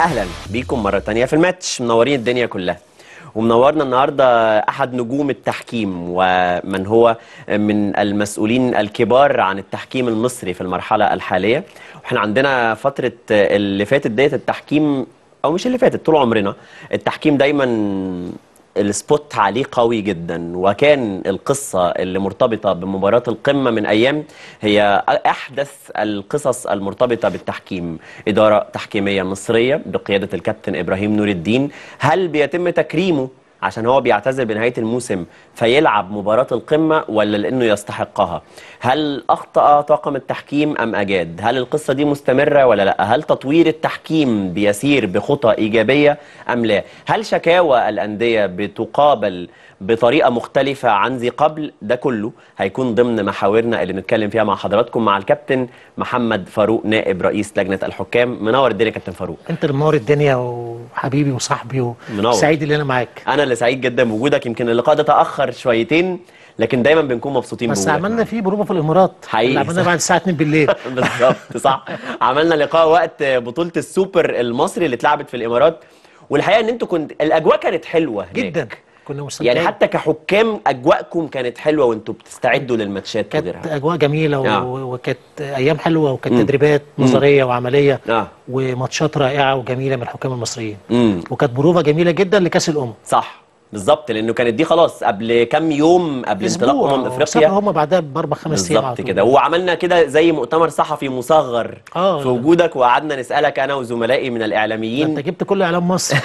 اهلا بيكم مره تانية في الماتش منورين الدنيا كلها ومنورنا النهارده احد نجوم التحكيم ومن هو من المسؤولين الكبار عن التحكيم المصري في المرحله الحاليه واحنا عندنا فتره اللي فاتت ديت التحكيم او مش اللي فاتت طول عمرنا التحكيم دايما السبوت عليه قوي جدا وكان القصة اللي مرتبطة بمباراة القمة من أيام هي أحدث القصص المرتبطة بالتحكيم إدارة تحكيمية مصرية بقيادة الكابتن إبراهيم نور الدين هل بيتم تكريمه عشان هو بيعتزل بنهاية الموسم فيلعب مباراة القمة ولا لأنه يستحقها هل أخطأ طاقم التحكيم أم أجاد هل القصة دي مستمرة ولا لا هل تطوير التحكيم بيسير بخطى إيجابية أم لا هل شكاوى الأندية بتقابل بطريقة مختلفة عن ذي قبل ده كله هيكون ضمن محاورنا اللي بنتكلم فيها مع حضراتكم مع الكابتن محمد فاروق نائب رئيس لجنة الحكام منور الدنيا كابتن فاروق انت اللي منور الدنيا وحبيبي وصاحبي منور. وسعيد اللي انا معاك انا اللي سعيد جدا بوجودك يمكن اللقاء ده تاخر شويتين لكن دايما بنكون مبسوطين بس بوجودك عملنا فيه بروفه في الامارات حقيقي اللي عملناه صح. بعد الساعه 2 بالليل بالظبط صح عملنا لقاء وقت بطوله السوبر المصري اللي اتلعبت في الامارات والحقيقه ان انتوا كنت الاجواء كانت حلوه هناك. جدا كنا مستمتعين يعني حتى كحكام اجواءكم كانت حلوه وانتوا بتستعدوا للماتشات كانت وغيرها اجواء جميله و... آه. وكانت ايام حلوه وكانت مم. تدريبات نظريه وعمليه اه وماتشات رائعه وجميله من الحكام المصريين امم وكانت بروفه جميله جدا لكاس الامم صح بالظبط لانه كانت دي خلاص قبل كام يوم قبل انطلاق امم افريقيا هم بعدها باربع خمس ايام على بالظبط طول. كده وعملنا كده زي مؤتمر صحفي مصغر آه، في لا. وجودك وقعدنا نسالك انا وزملائي من ده الاعلاميين انت جبت كل اعلام مصر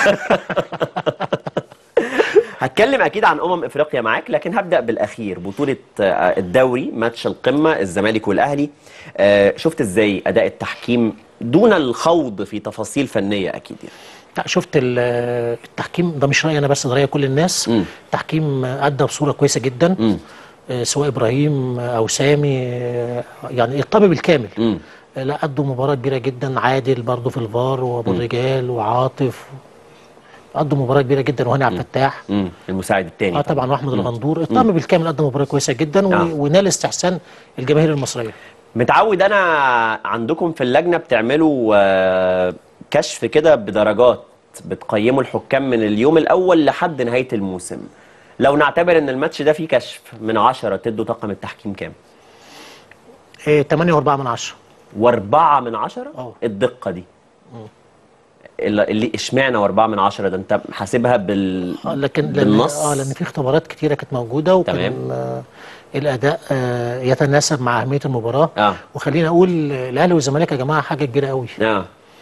هتكلم اكيد عن امم افريقيا معاك لكن هبدا بالاخير بطوله آه، الدوري ماتش القمه الزمالك والاهلي آه، شفت ازاي اداء التحكيم دون الخوض في تفاصيل فنيه اكيد يعني لا شفت ال- التحكيم ده مش رايي انا بس ده راي كل الناس مم. التحكيم ادى بصوره كويسه جدا مم. آه، سواء ابراهيم او سامي آه، يعني الطبيب الكامل مم. آه، لا ادوا مباراه كبيره جدا عادل برضه في الفار وابو الرجال وعاطف ادوا مباراه كبيره جدا وهاني عبد الفتاح مم. المساعد الثاني اه طبعا واحمد الغندور الطاقم بالكامل ادى مباراه كويسه جدا و- آه. ونال استحسان الجماهير المصريه متعود انا عندكم في اللجنه بتعملوا آه، كشف كده بدرجات بتقيموا الحكام من اليوم الاول لحد نهايه الموسم لو نعتبر ان الماتش ده فيه كشف من عشرة تدوا طاقم التحكيم كام آه 8 و4 من 10 واربعة من عشرة اه. الدقة دي اللي اللي اشمعنى واربعة من عشرة ده انت حاسبها بال آه لكن لان بالنص اه لان في اختبارات كتيره كانت موجوده وكان تمام. آه الاداء آه يتناسب مع اهميه المباراه اه وخليني اقول آه، الاهلي والزمالك يا جماعه حاجه كبيره قوي اه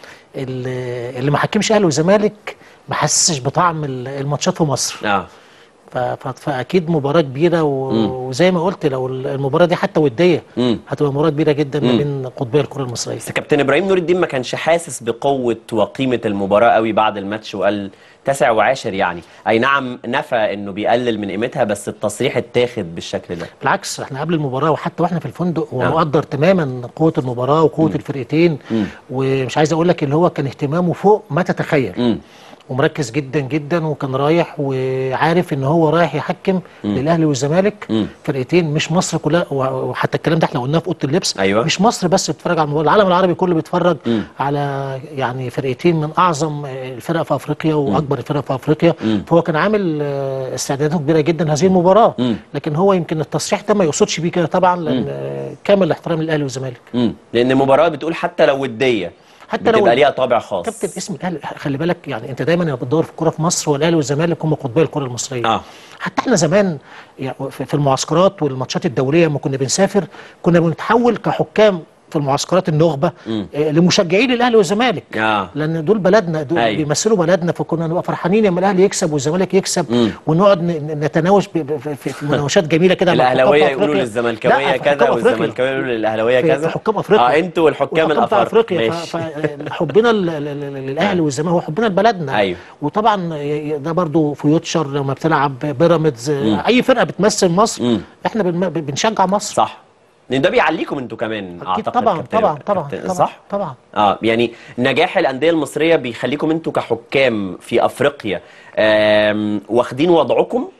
اللي اللي ما حكمش اهلي وزمالك ما حسش بطعم ال- الماتشات في مصر اه ف- ف- فاكيد مباراه كبيره و- مم. وزي ما قلت لو ال- المباراه دي حتى وديه امم هتبقى مباراه كبيره جدا ما مم. بين قطبي الكره المصريه بس كابتن ابراهيم نور الدين ما كانش حاسس بقوه وقيمه المباراه قوي بعد الماتش وقال تاسع وعاشر يعني اي نعم نفى انه بيقلل من قيمتها بس التصريح اتاخد بالشكل ده بالعكس احنا قبل المباراه وحتى واحنا في الفندق هو آه. مقدر تماما قوه المباراه وقوه الفرقتين مم. ومش عايز اقول لك اللي هو كان اهتمامه فوق ما تتخيل امم ومركز جدا جدا وكان رايح وعارف ان هو رايح يحكم للاهلي والزمالك مم. فرقتين مش مصر كلها وحتى الكلام ده احنا قلناه في اوضه اللبس أيوة. مش مصر بس بتتفرج على المباراه العالم العربي كله بيتفرج مم. على يعني فرقتين من اعظم الفرق في افريقيا واكبر الفرق في افريقيا مم. فهو كان عامل آه، استعدادات كبيره جدا لهذه المباراه مم. لكن هو يمكن التصريح ده ما يقصدش بيه كده طبعا لان آه، كامل الاحترام للاهلي والزمالك امم لان المباراه بتقول حتى لو وديه حتى بتبقى لو ليها طابع خاص كابتن اسم الاهلي خلي بالك يعني انت دايما لما بتدور في الكوره في مصر والاهلي والزمالك هم قطبي الكره المصريه اه حتى احنا زمان يعني في في المعسكرات والماتشات الدوليه لما كنا بنسافر كنا بنتحول كحكام في المعسكرات النخبه مم. آه، لمشجعين الاهلي والزمالك اه لان دول بلدنا دول أيوة. بيمثلوا بلدنا فكنا نبقى فرحانين لما الاهلي يكسب والزمالك يكسب مم. ونقعد ن- ن- نتناوش ب- ب- في في مناوشات جميله كده مع حكام الاهلاويه في يقولوا أفريقيا. للزملكاويه لا، في كذا حكام أفريقيا. والزملكاويه يقولوا للاهلاويه في- كذا في حكام افريقيا اه انتوا والحكام والحكام بتاع الافارقه افريقيا ماشي فحبنا للاهلي والزمالك هو حبنا لبلدنا أيوة. وطبعا ي- ده برضو فيوتشر لما بتلعب بيراميدز مم. اي فرقه بتمثل مصر مم. احنا بن- بنشجع مصر صح لان ده بيعليكم انتوا كمان اكيد اعتقد طبعا كابتن- طبعا طبعا كابتن- طبعا صح طبعا اه يعني نجاح الانديه المصريه بيخليكم انتوا كحكام في افريقيا آم، واخدين وضعكم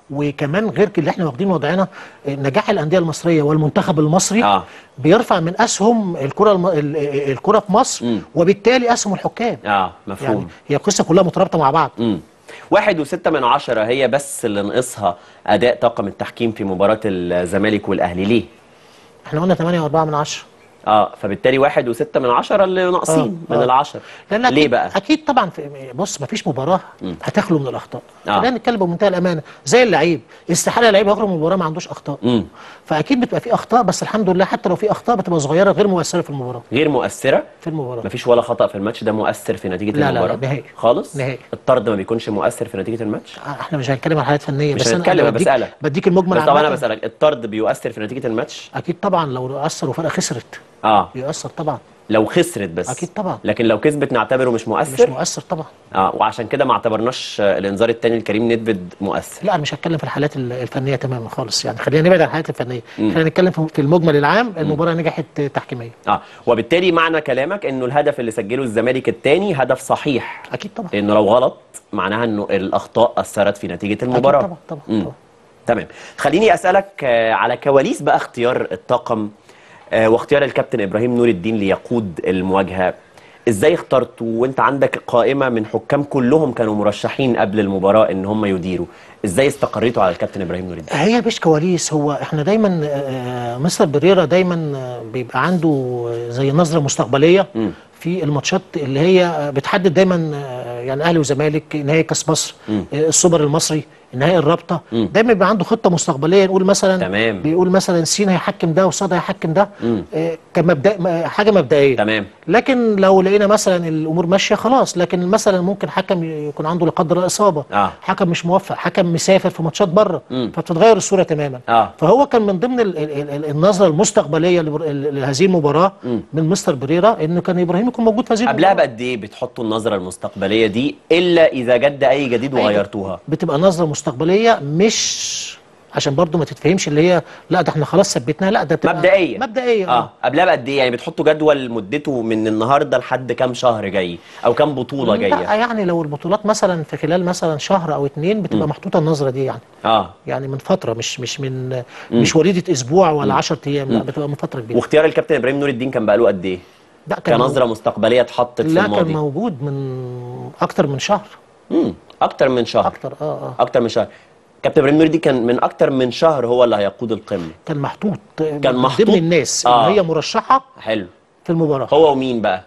وكمان غير كده اللي احنا واخدين وضعنا آه، نجاح الانديه المصريه والمنتخب المصري آه. بيرفع من اسهم الكره الم... ال- ال- الكره في مصر مم. وبالتالي اسهم الحكام اه مفهوم يعني هي القصه كلها مترابطه مع بعض امم واحد وستة من عشرة هي بس اللي نقصها أداء طاقم التحكيم في مباراة الزمالك والأهلي ليه؟ احنا قلنا 8 و4 من 10 اه فبالتالي واحد وستة من عشرة اللي ناقصين آه، من آه. العشرة لان ليه أكيد بقى؟ اكيد طبعا في بص مفيش مباراه هتخلو من الاخطاء آه. خلينا نتكلم بمنتهى الامانه زي اللعيب استحاله اللعيب يخرج من المباراه ما عندوش اخطاء امم فاكيد بتبقى في اخطاء بس الحمد لله حتى لو في اخطاء بتبقى صغيره غير مؤثره في المباراه غير مؤثرة في المباراه مفيش ولا خطأ في الماتش ده مؤثر في نتيجة لا، لا، لا، المباراة نهائي. خالص نهائي. الطرد ما بيكونش مؤثر في نتيجة الماتش احنا مش هنتكلم عن حالات فنيه مش بس هنتكلم، انا أنا بديك, بسألك. بديك المجمل بس طبعا انا عامة. بسألك الطرد بيؤثر في نتيجة الماتش اكيد طبعا لو اثر وفرقه خسرت اه بيؤثر طبعا لو خسرت بس أكيد طبعا. لكن لو كسبت نعتبره مش مش مؤثر مؤثر طبعا اه وعشان كده ما اعتبرناش آه، الانذار الثاني لكريم ندفد مؤثر لا انا مش هتكلم في الحالات ال- الفنيه تماما خالص يعني خلينا نبعد عن الحالات الفنيه خلينا نتكلم في في المجمل العام المباراه نجحت تحكيميا اه وبالتالي معنى كلامك انه الهدف اللي سجله الزمالك الثاني هدف صحيح اكيد طبعا لانه لو غلط معناها انه الاخطاء اثرت في نتيجه المباراه طبعا طبعا مم. طبعا تمام خليني اسالك آه، على كواليس بقى اختيار الطاقم آه، واختيار الكابتن ابراهيم نور الدين ليقود المواجهه ازاي اخترته وانت عندك قائمه من حكام كلهم كانوا مرشحين قبل المباراه ان هم يديروا ازاي استقريتوا على الكابتن ابراهيم نور الدين هي مش كواليس هو احنا دايما آه، مستر بريرا دايما آه، بيبقى عنده زي نظره مستقبليه مم. في الماتشات اللي هي آه، بتحدد دايما آه، يعني اهلي وزمالك نهائي كاس مصر مم. آه، السوبر المصري نهائي الرابطه مم. دايما بيبقى عنده خطه مستقبليه نقول مثلا تمام. بيقول مثلا سين هيحكم ده وصاد هيحكم ده مم. آه، كمبدا م- حاجه مبدئيه تمام لكن لو لقينا مثلا الامور ماشيه خلاص لكن مثلا ممكن حكم يكون عنده لا قدر الله اصابه آه. حكم مش موفق حكم مسافر في ماتشات بره مم. فبتتغير الصوره تماما آه. فهو كان من ضمن ال ال ال النظره المستقبليه لبر- ل- لهذه المباراه مم. من مستر بريرا انه كان ابراهيم يكون موجود في هذه قبلها المباراه بقد ايه بتحطوا النظره المستقبليه دي الا اذا جد اي جديد وغيرتوها بتبقى نظره مستقبليه مش عشان برضو ما تتفهمش اللي هي لا ده احنا خلاص ثبتناها لا ده بتبقى مبدئيا مبدئيا اه قبلها بقد ايه يعني بتحطوا جدول مدته من النهارده لحد كام شهر جاي او كام بطوله لا جايه يعني لو البطولات مثلا في خلال مثلا شهر او اتنين بتبقى محطوطه النظره دي يعني اه يعني من فتره مش مش من مش وليده اسبوع ولا 10 ايام لا بتبقى من فتره كبيره واختيار الكابتن ابراهيم نور الدين كان بقاله قد ايه لا كان كنظره مستقبليه اتحطت في لا كان الماضي موجود من اكتر من شهر امم اكتر من شهر اكتر اه اه اكتر من شهر كابتن ابراهيم نور الدين كان من اكتر من شهر هو اللي هيقود القمه كان محطوط كان من محطوط؟ ضمن الناس آه. اللي هي مرشحه حلو في المباراه هو ومين بقى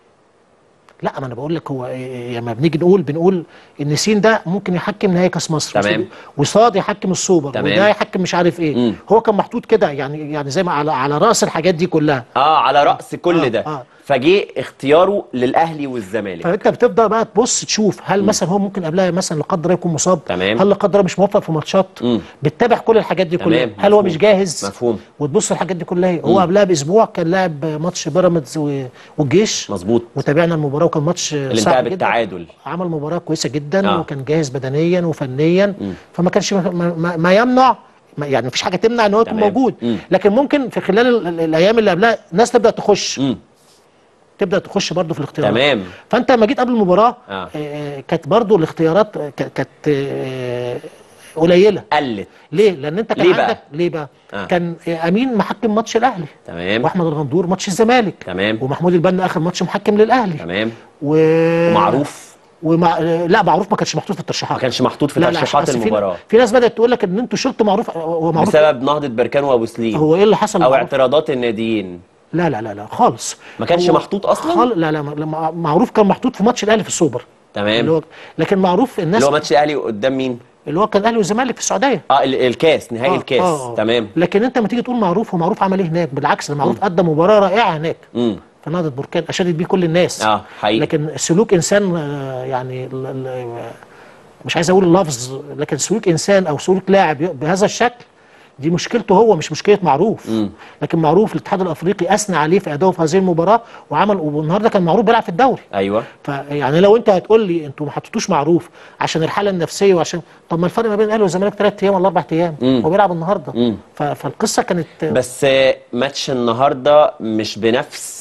لا ما انا بقول لك هو إيه، لما بنيجي نقول بنقول ان سين ده ممكن يحكم نهائي كاس مصر تمام. وصاد يحكم السوبر تمام. وده يحكم مش عارف ايه مم. هو كان محطوط كده يعني يعني زي ما على على راس الحاجات دي كلها اه على راس كل آه، ده آه. فجه اختياره للاهلي والزمالك فانت بتبدا بقى تبص تشوف هل مثلا هو ممكن قبلها مثلا لا قدر الله يكون مصاب تمام. هل لا قدر الله مش موفق في ماتشات مم. بتتابع كل الحاجات دي كلها تمام، هل هو مفهوم. مش جاهز مفهوم وتبص الحاجات دي كلها هو قبلها باسبوع كان لاعب ماتش بيراميدز و- والجيش مظبوط وتابعنا المباراه وكان ماتش اللي صعب انتهى جدا بالتعادل عمل مباراه كويسه جدا آه. وكان جاهز بدنيا وفنيا فما كانش ما, ما, ما يمنع ما- يعني مفيش حاجه تمنع ان هو يكون تمام. موجود مم. لكن ممكن في خلال ال- ال- الايام اللي قبلها ناس تبدا تخش امم تبدا تخش برضه في الاختيارات تمام فانت لما جيت قبل المباراه آه. آه، كانت برضه الاختيارات آه، ك- كانت آه، قليله قلت ليه لان انت كان ليه بقى؟ عندك ليه بقى آه. كان آه، امين محكم ماتش الاهلي تمام واحمد الغندور ماتش الزمالك تمام ومحمود البنا اخر ماتش محكم للاهلي تمام و... ومعروف ومع... لا معروف ما كانش محطوط في الترشيحات ما كانش محطوط في لا لا ترشيحات أصل في- المباراه في ناس بدات تقول لك ان انتوا شلتوا معروف هو معروف بسبب نهضه بركان وابو سليم هو ايه اللي حصل او معروف؟ اعتراضات الناديين لا لا لا لا خالص ما كانش هو محطوط أصلاً؟ خال... لا لا ما- معروف كان محطوط في ماتش الاهلي في السوبر اللي تمام هو لكن معروف الناس اللي هو ماتش الاهلي قدام مين اللي هو كان الاهلي والزمالك في السعوديه اه ال- الكاس نهائي آه، الكاس آه، آه. تمام لكن انت لما تيجي تقول معروف ومعروف عمل ايه هناك بالعكس ده معروف ادى مباراه رائعه هناك امم في نهضه بركان اشادت بيه كل الناس اه حقيقي لكن سلوك انسان آه، يعني ال- ال- مش عايز اقول اللفظ لكن سلوك انسان او سلوك لاعب ي- بهذا الشكل دي مشكلته هو مش مشكله معروف مم. لكن معروف الاتحاد الافريقي اثنى عليه في ادائه في هذه المباراه وعمل والنهارده كان معروف بيلعب في الدوري ايوه فيعني لو انت هتقول لي انتوا ما حطيتوش معروف عشان الحاله النفسيه وعشان طب ما الفرق ما بين الاهلي والزمالك ثلاث ايام ولا اربع ايام مم. هو بيلعب النهارده مم. ف- فالقصه كانت بس آه، ماتش النهارده مش بنفس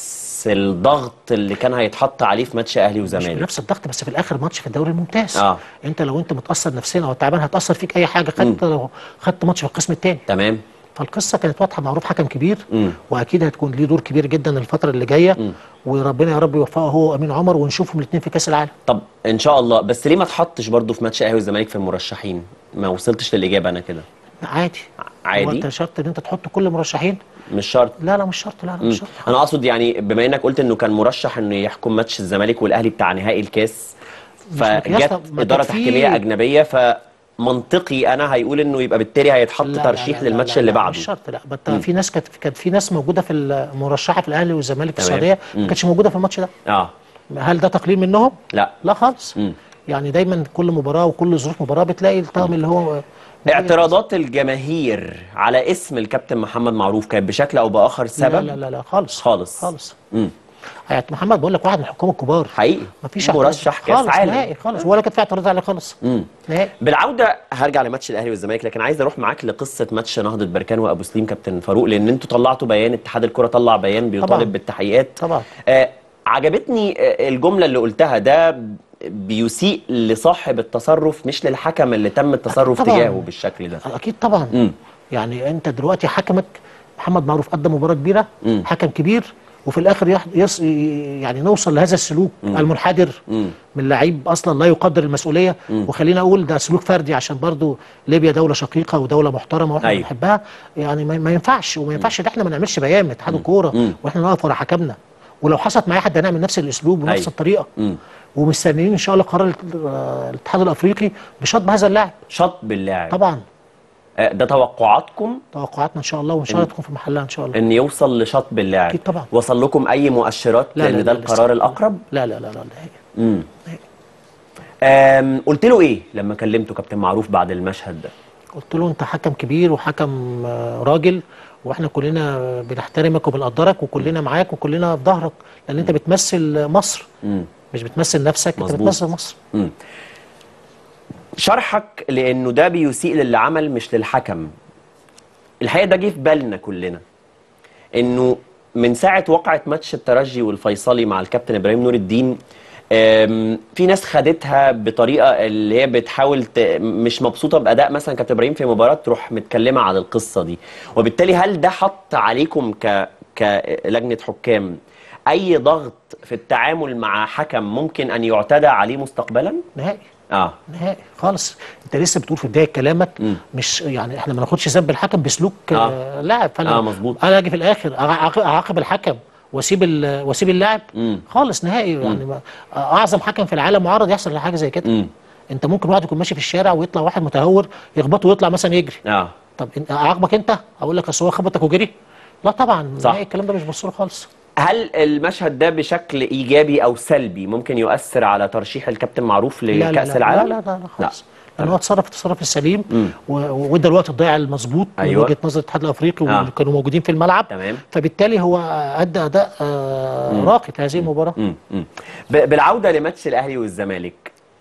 بنفس الضغط اللي كان هيتحط عليه في ماتش اهلي مش وزمالك بنفس الضغط بس في الاخر ماتش في الدوري الممتاز آه. انت لو انت متاثر نفسيا او تعبان هتاثر فيك اي حاجه خدت لو خدت ماتش في القسم الثاني تمام فالقصه كانت واضحه معروف حكم كبير مم. واكيد هتكون ليه دور كبير جدا الفتره اللي جايه وربنا يا رب يوفقه هو وامين عمر ونشوفهم الاثنين في كاس العالم طب ان شاء الله بس ليه ما تحطش برضو في ماتش اهلي والزمالك في المرشحين ما وصلتش للاجابه انا كده عادي عادي؟ هو انت شرط ان انت تحط كل المرشحين مش شرط لا لا مش شرط لا لا مم. مش شرط انا اقصد يعني بما انك قلت انه كان مرشح انه يحكم ماتش الزمالك والاهلي بتاع نهائي الكاس مقياس، فجت طب ما اداره كان في- تحكيميه اجنبيه فمنطقي انا هيقول انه يبقى بالتالي هيتحط لا، لا، ترشيح لا، لا، للماتش لا، اللي لا، بعده مش شرط لا بس في ناس كانت كانت في ناس موجوده في المرشحه في الاهلي والزمالك في تمام. السعوديه مم. ما كانتش موجوده في الماتش ده اه هل ده تقليل منهم؟ لا لا خالص مم. يعني دايما كل مباراه وكل ظروف مباراه بتلاقي الطاقم اللي هو اعتراضات الجماهير على اسم الكابتن محمد معروف كانت بشكل او باخر لا سبب لا لا لا خالص خالص. خالص مم. يعني محمد بقول لك واحد من الحكام الكبار حقيقي مفيش مرشح كاس خالص عالم نهائي خالص ولا كانت في اعتراض عليه خالص مم. نهائي بالعوده هرجع لماتش الاهلي والزمالك لكن عايز اروح معاك لقصه ماتش نهضه بركان وابو سليم كابتن فاروق لان انتوا طلعتوا بيان اتحاد الكره طلع بيان بيطالب طبعاً. بالتحقيقات طبعا آه عجبتني آه الجمله اللي قلتها ده بيسيء لصاحب التصرف مش للحكم اللي تم التصرف طبعاً. تجاهه بالشكل ده اكيد طبعا مم. يعني انت دلوقتي حكمك محمد معروف قدم مباراه كبيره مم. حكم كبير وفي الاخر يح... يص... يعني نوصل لهذا السلوك المنحدر مم. من لعيب اصلا لا يقدر المسؤوليه وخلينا اقول ده سلوك فردي عشان برضو ليبيا دوله شقيقه ودوله محترمه واحنا أيوة. بنحبها يعني ما, ما ينفعش وما ينفعش ان احنا ما نعملش بيان من اتحاد الكوره مم. واحنا نقف ورا حكمنا ولو حصلت معايا حد هنعمل نفس الاسلوب ونفس أيوة. الطريقه مم. ومستنيين ان شاء الله قرار الات- آه، الاتحاد الافريقي بشطب هذا اللاعب شط باللاعب طبعا آه ده توقعاتكم توقعاتنا ان شاء الله وان شاء الله تكون في محلها ان شاء الله ان يوصل لشط باللاعب أكيد طبعا. وصل لكم اي مؤشرات لا، لا، ان ده لا، لسه. القرار الاقرب لا لا لا لا نهائي امم آم، قلت له ايه لما كلمته كابتن معروف بعد المشهد ده قلت له انت حكم كبير وحكم آه، راجل واحنا كلنا بنحترمك وبنقدرك وكلنا معاك وكلنا في ظهرك لان انت بتمثل مصر امم مش بتمثل نفسك انت مظبوط. بتمثل مصر امم شرحك لانه ده بيسيء للي عمل مش للحكم الحقيقه ده جه في بالنا كلنا انه من ساعه وقعه ماتش الترجي والفيصلي مع الكابتن ابراهيم نور الدين أم، في ناس خدتها بطريقه اللي هي بتحاول ت... مش مبسوطه باداء مثلا كابتن ابراهيم في مباراه تروح متكلمه عن القصه دي وبالتالي هل ده حط عليكم ك كلجنه حكام اي ضغط في التعامل مع حكم ممكن ان يعتدى عليه مستقبلا نهائي اه نهائي خالص انت لسه بتقول في بدايه كلامك مم. مش يعني احنا ما ناخدش ذنب الحكم بسلوك آه. آه. لاعب فانا آه، مظبوط. انا اجي في الاخر أعاق- اعاقب الحكم واسيب ال- واسيب اللاعب مم. خالص نهائي يعني ما اعظم حكم في العالم معرض يحصل حاجه زي كده امم انت ممكن واحد يكون ماشي في الشارع ويطلع واحد متهور يخبطه ويطلع مثلا يجري اه طب انت اعاقبك انت اقول لك اصل هو خبطك وجري لا طبعا صح. نهائي الكلام ده مش بص له خالص هل المشهد ده بشكل ايجابي او سلبي ممكن يؤثر على ترشيح الكابتن معروف لا لا لكاس لا العالم لا لا لا, لا خالص لان هو اتصرف التصرف السليم مم. و- وادى الوقت الضايع المظبوط أيوة. من وجهه نظر الاتحاد الافريقي آه. وكانوا موجودين في الملعب تمام. فبالتالي هو ادى اداء آه راقي في هذه المباراه مم. مم. ب- بالعوده لماتش الاهلي والزمالك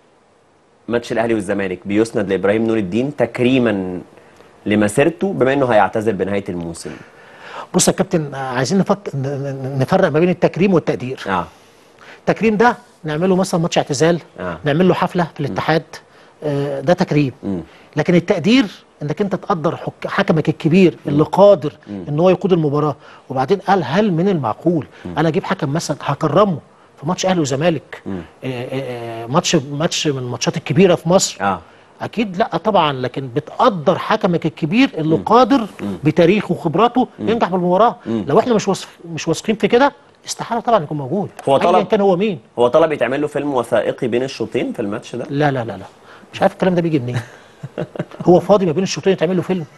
ماتش الاهلي والزمالك بيسند لابراهيم نور الدين تكريما لمسيرته بما انه هيعتزل بنهايه الموسم بص يا كابتن آه، عايزين نفك... ن- ن- نفرق ما بين التكريم والتقدير اه التكريم ده نعمله مثلا ماتش اعتزال آه. نعمل له حفله في الاتحاد آه ده تكريم مم. لكن التقدير انك انت تقدر حك... حكمك الكبير اللي قادر ان هو يقود المباراه وبعدين قال هل من المعقول انا اجيب حكم مثلا هكرمه في ماتش اهلي وزمالك آه، آه، آه، ماتش ماتش من الماتشات الكبيره في مصر اه اكيد لا طبعا لكن بتقدر حكمك الكبير اللي قادر بتاريخه وخبراته ينجح بالمباراه لو احنا مش واثق مش واثقين في كده استحاله طبعا يكون موجود هو أياً طلب- كان هو مين هو طلب يتعمل له فيلم وثائقي بين الشوطين في الماتش ده لا لا لا لا مش عارف الكلام ده بيجي منين هو فاضي ما بين الشوطين يتعمل له فيلم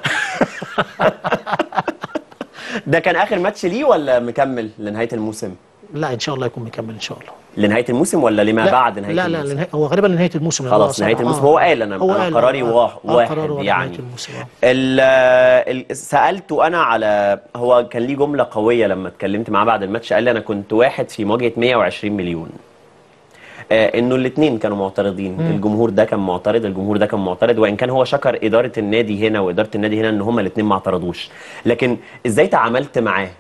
ده كان اخر ماتش ليه ولا مكمل لنهايه الموسم لا ان شاء الله يكون مكمل ان شاء الله لنهايه الموسم ولا لما لا بعد نهايه لا لا الموسم لنهاية هو غالبا لنهايه الموسم لأن خلاص هو نهايه صعب. الموسم آه. هو قال انا هو انا قال قراري آه. واحد, آه، واحد قراره يعني نهاية الموسم آه. ال ال سالته انا على هو كان ليه جمله قويه لما اتكلمت معاه بعد الماتش قال لي انا كنت واحد في مواجهه 120 مليون آه انه الاثنين كانوا معترضين مم. الجمهور ده كان معترض الجمهور ده كان معترض وان كان هو شكر اداره النادي هنا واداره النادي هنا ان هما الاثنين ما اعترضوش لكن ازاي تعاملت معاه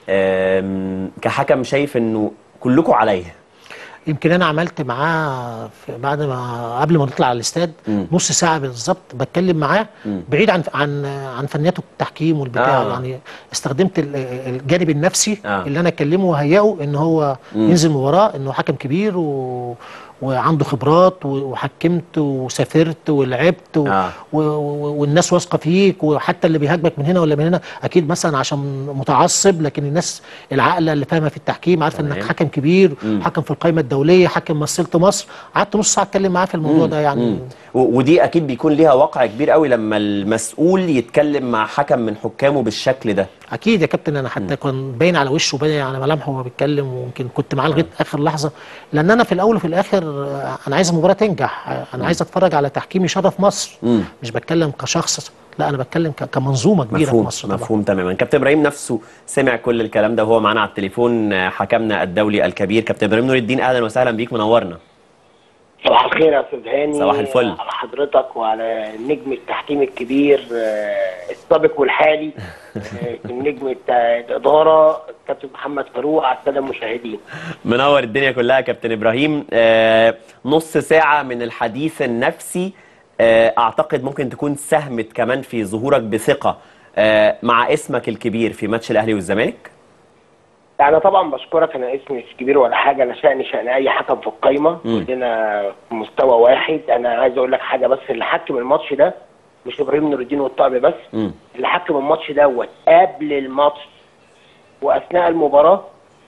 آم، كحكم شايف انه كلكم عليه يمكن انا عملت معاه في- بعد ما قبل ما نطلع على الاستاد مم. نص ساعه بالظبط بتكلم معاه بعيد عن عن عن فنيات التحكيم والبتاع آه. يعني استخدمت ال- الجانب النفسي آه. اللي انا اكلمه وهيئه ان هو ينزل مباراه انه حكم كبير و وعنده خبرات و- وحكمت وسافرت ولعبت و... آه. و... و... والناس واثقه فيك وحتى اللي بيهاجمك من هنا ولا من هنا اكيد مثلا عشان متعصب لكن الناس العاقله اللي فاهمه في التحكيم عارفه انك تمام. حكم كبير حكم في القائمه الدوليه حكم مثلت مصر قعدت نص ساعه اتكلم معاه في الموضوع ده يعني مم. و- ودي اكيد بيكون ليها وقع كبير قوي لما المسؤول يتكلم مع حكم من حكامه بالشكل ده اكيد يا كابتن انا حتى كان باين على وشه وباين على ملامحه وهو بيتكلم ويمكن كنت معاه لغايه اخر لحظه لان انا في الاول وفي الاخر آه، انا عايز المباراه تنجح آه، انا عايز اتفرج على تحكيم يشرف مصر مم. مش بتكلم كشخص لا انا بتكلم ك- كمنظومه كبيره مفهوم في مصر طبعا مفهوم تماما كابتن ابراهيم نفسه سمع كل الكلام ده وهو معانا على التليفون آه، حكمنا الدولي الكبير كابتن ابراهيم نور الدين اهلا وسهلا بيك منورنا صباح الخير يا استاذ هاني صباح الفل. على حضرتك وعلى نجم التحكيم الكبير آه، السابق والحالي آه، النجم الت- الاداره الكابتن محمد فاروق على الساده المشاهدين منور الدنيا كلها يا كابتن ابراهيم آه، نص ساعه من الحديث النفسي آه، اعتقد ممكن تكون ساهمت كمان في ظهورك بثقه آه، مع اسمك الكبير في ماتش الاهلي والزمالك انا طبعا بشكرك انا اسمي مش كبير ولا حاجه انا شأني شأن اي حكم في القايمه مم. كلنا في مستوى واحد انا عايز اقول لك حاجه بس اللي حكم الماتش ده مش ابراهيم نور الدين والطقم بس مم. اللي حكم الماتش دوت قبل الماتش واثناء المباراه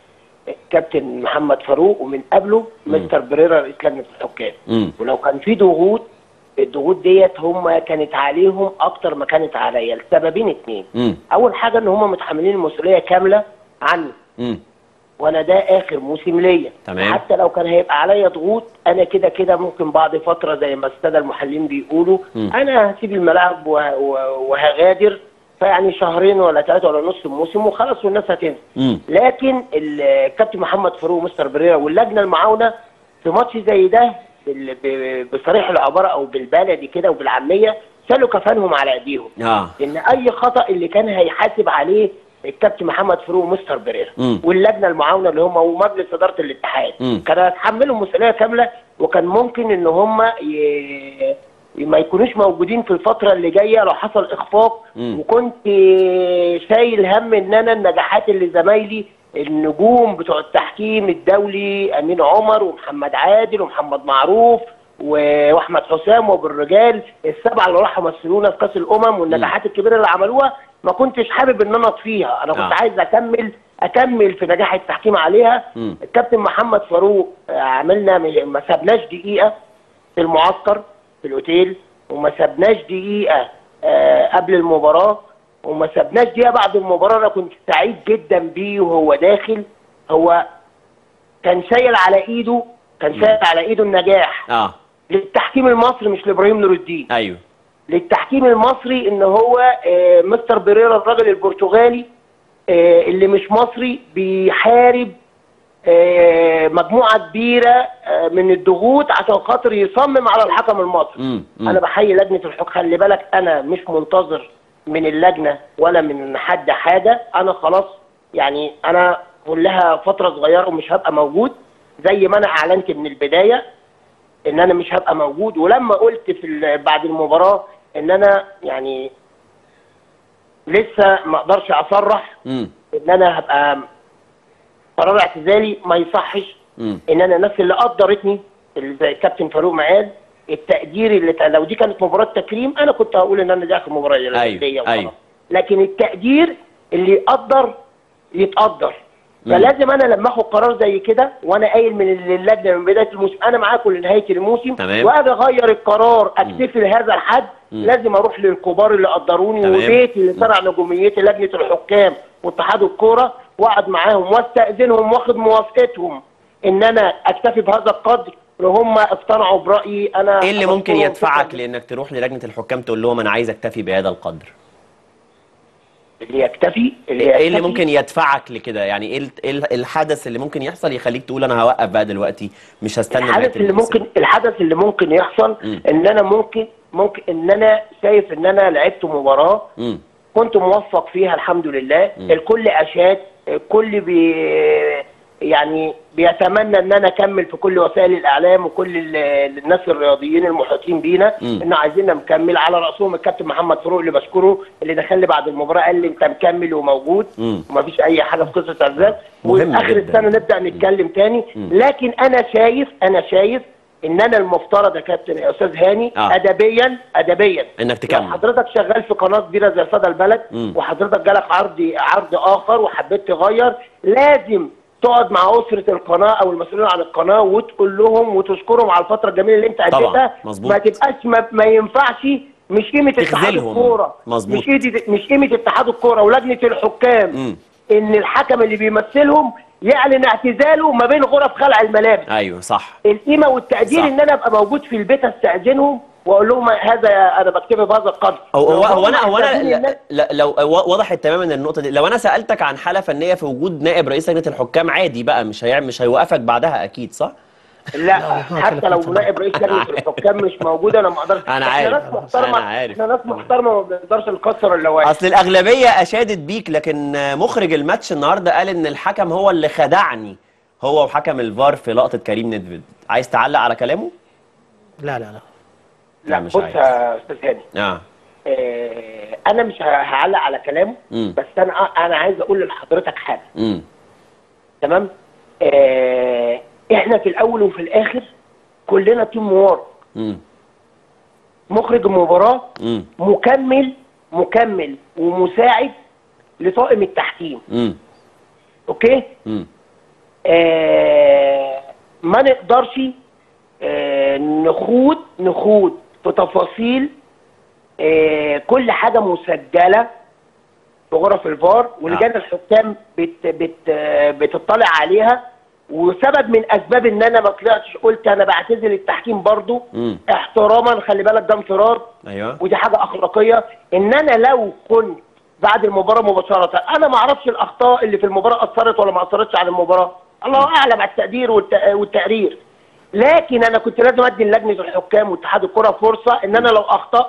كابتن محمد فاروق ومن قبله مستر بريرا رئيس لجنه الحكام مم. ولو كان في ضغوط الضغوط ديت هم كانت عليهم اكتر ما كانت عليا لسببين اتنين مم. اول حاجه ان هم متحملين المسؤوليه كامله عني مم. وانا ده اخر موسم ليا تمام. حتى لو كان هيبقى عليا ضغوط انا كده كده ممكن بعد فتره زي ما الساده المحللين بيقولوا مم. انا هسيب الملاعب وه- وه- وهغادر فيعني شهرين ولا ثلاثه ولا نص الموسم وخلاص والناس هتنسى مم. لكن الكابتن محمد فاروق ومستر بريرا واللجنه المعاونه في ماتش زي ده بال- ب- بصريح العباره او بالبلدي كده وبالعاميه شالوا كفانهم على ايديهم اه ان اي خطا اللي كان هيحاسب عليه الكابتن محمد فاروق ومستر بريرا مم. واللجنه المعاونه اللي هم ومجلس اداره الاتحاد مم. كانوا هيتحملوا مسؤوليه كامله وكان ممكن ان هم ي... ما يكونوش موجودين في الفتره اللي جايه لو حصل اخفاق مم. وكنت شايل هم ان انا النجاحات اللي زمايلي النجوم بتوع التحكيم الدولي امين عمر ومحمد عادل ومحمد معروف و- واحمد حسام وبالرجال السبعه اللي راحوا مثلونا في كاس الامم والنجاحات الكبيره اللي عملوها ما كنتش حابب ان انا اطفيها انا كنت آه. عايز اكمل اكمل في نجاح التحكيم عليها مم. الكابتن محمد فاروق آه، عملنا م- ما سابناش دقيقه في المعسكر في الاوتيل وما سابناش دقيقه آه، قبل المباراه وما سابناش دقيقه بعد المباراه انا كنت سعيد جدا بيه وهو داخل هو كان شايل على ايده كان شايل على ايده النجاح اه للتحكيم المصري مش لابراهيم نور الدين ايوه للتحكيم المصري ان هو آه، مستر بريرا الراجل البرتغالي آه، اللي مش مصري بيحارب آه، مجموعه كبيره آه، من الضغوط عشان خاطر يصمم على الحكم المصري مم. مم. انا بحيي لجنه الحكم خلي بالك انا مش منتظر من اللجنه ولا من حد حاجه انا خلاص يعني انا كلها فتره صغيره ومش هبقى موجود زي ما انا اعلنت من البدايه ان انا مش هبقى موجود ولما قلت في ال- بعد المباراه ان انا يعني لسه ما اقدرش اصرح مم. ان انا هبقى قرار اعتزالي ما يصحش مم. ان انا الناس اللي قدرتني اللي زي الكابتن فاروق معاد التقدير اللي ت- لو دي كانت مباراه تكريم انا كنت هقول ان انا دي اخر مباراه ليا أيوة، وخلاص. أيوة. لكن التقدير اللي يقدر يتقدر مم. فلازم انا لما اخد قرار زي كده وانا قايل من اللجنه من بدايه الموسم انا معاكم لنهايه الموسم تمام. واجي اغير القرار اكتفي لهذا الحد لازم اروح للكبار اللي قدروني تمام. وبيتي اللي صنع نجوميتي لجنه الحكام واتحاد الكوره واقعد معاهم واستاذنهم واخد موافقتهم ان انا اكتفي بهذا القدر وهم اقتنعوا برايي انا ايه اللي ممكن بشكرهم يدفعك شكراً. لانك تروح للجنه الحكام تقول لهم انا عايز اكتفي بهذا القدر اللي يكتفي اللي ايه اللي يكتفي. ممكن يدفعك لكده يعني ايه ال- إيه ال- الحدث اللي ممكن يحصل يخليك تقول انا هوقف بقى دلوقتي مش هستنى الحدث نهاية اللي الموسم؟ ممكن الحدث اللي ممكن يحصل مم. ان انا ممكن ممكن ان انا شايف ان انا لعبت مباراه مم. كنت موفق فيها الحمد لله مم. الكل اشاد الكل بي يعني بيتمنى ان انا اكمل في كل وسائل الاعلام وكل ال- الناس الرياضيين المحيطين بينا مم. ان عايزيننا مكمل على راسهم الكابتن محمد فاروق اللي بشكره اللي دخل لي بعد المباراه قال لي انت مكمل وموجود مم. ومفيش اي حاجه في قصه عزام مهم وفي اخر جداً. السنه نبدا نتكلم تاني مم. لكن انا شايف انا شايف ان انا المفترض يا كابتن يا استاذ هاني آه. ادبيا ادبيا انك لو تكمل حضرتك شغال في قناه كبيره زي صدى البلد مم. وحضرتك جالك عرض عرض اخر وحبيت تغير لازم تقعد مع اسره القناه او المسؤولين عن القناه وتقول لهم وتشكرهم على الفتره الجميله اللي انت طبعاً، اديتها مظبوط. ما تبقاش ما, ما ينفعش مش قيمه اتحاد تخذلهم. الكوره مظبوط. مش قيمه مش قيمه اتحاد الكوره ولجنه الحكام مم. ان الحكم اللي بيمثلهم يعلن اعتزاله ما بين غرف خلع الملابس ايوه صح القيمه والتقدير صح. ان انا ابقى موجود في البيت استاذنهم واقول لهم هذا انا بكتفي بهذا القدر هو هو, هو انا هو انا محتاجين لا- لا لو وضحت تماما النقطه دي لو انا سالتك عن حاله فنيه في وجود نائب رئيس لجنه الحكام عادي بقى مش هيعمل مش هيوقفك بعدها اكيد صح لا لا، حتى لو كده. نائب رئيس لجنه الحكام مش موجود انا ما اقدرش أنا إحنا عارف. ناس محترمه أنا عارف. احنا ناس محترمه ما بنقدرش نكسر اللوائح اصل الاغلبيه اشادت بيك لكن مخرج الماتش النهارده قال ان الحكم هو اللي خدعني هو وحكم الفار في لقطه كريم ندفد عايز تعلق على كلامه لا لا لا لا مش بص عايز. يا استاذ هاني اه آه، انا مش ه- هعلق على كلامه مم. بس انا انا عايز اقول لحضرتك حاجه امم تمام آه، احنا في الاول وفي الاخر كلنا تيم وورك امم مخرج المباراه امم مكمل مكمل ومساعد لطاقم التحكيم امم اوكي امم آه ما نقدرش آه نخوض نخوض في تفاصيل آه كل حاجه مسجله في غرف الفار ولجان الحكام بت بت آه، بتطلع عليها وسبب من اسباب ان انا ما طلعتش قلت انا بعتزل التحكيم برضو مم. احتراما خلي بالك ده انفراد ايوه ودي حاجه اخلاقيه ان انا لو كنت بعد المباراه مباشره انا ما اعرفش الاخطاء اللي في المباراه اثرت ولا ما اثرتش على المباراه الله اعلم على التقدير والت- والتقرير لكن انا كنت لازم ادي لجنه الحكام واتحاد الكره فرصه ان انا لو اخطات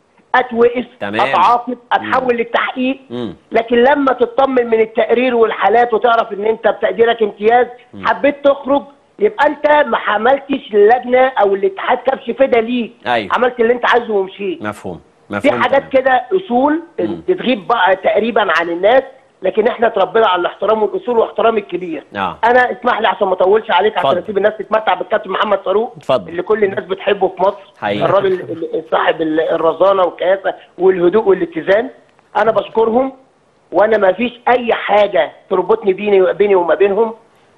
اتوقف تمام. اتعاقب اتحول للتحقيق مم. لكن لما تطمن من التقرير والحالات وتعرف ان انت بتقديرك امتياز حبيت تخرج يبقى انت ما حملتش اللجنه او الاتحاد كبش فدا ليك أيوة. عملت اللي انت عايزه ومشيت مفهوم في مفهوم حاجات تمام. كده اصول مم. بتغيب بقى تقريبا عن الناس لكن احنا اتربينا على الاحترام والاصول واحترام الكبير آه. انا اسمح لي عشان ما اطولش عليك عشان اتفضل. اسيب الناس تتمتع بالكابتن محمد فاروق اتفضل. اللي كل الناس بتحبه في مصر حقيقي. الراجل اللي- صاحب ال- الرزانه والكياسه والهدوء والاتزان انا بشكرهم وانا ما فيش اي حاجه تربطني بيني بيني وما بينهم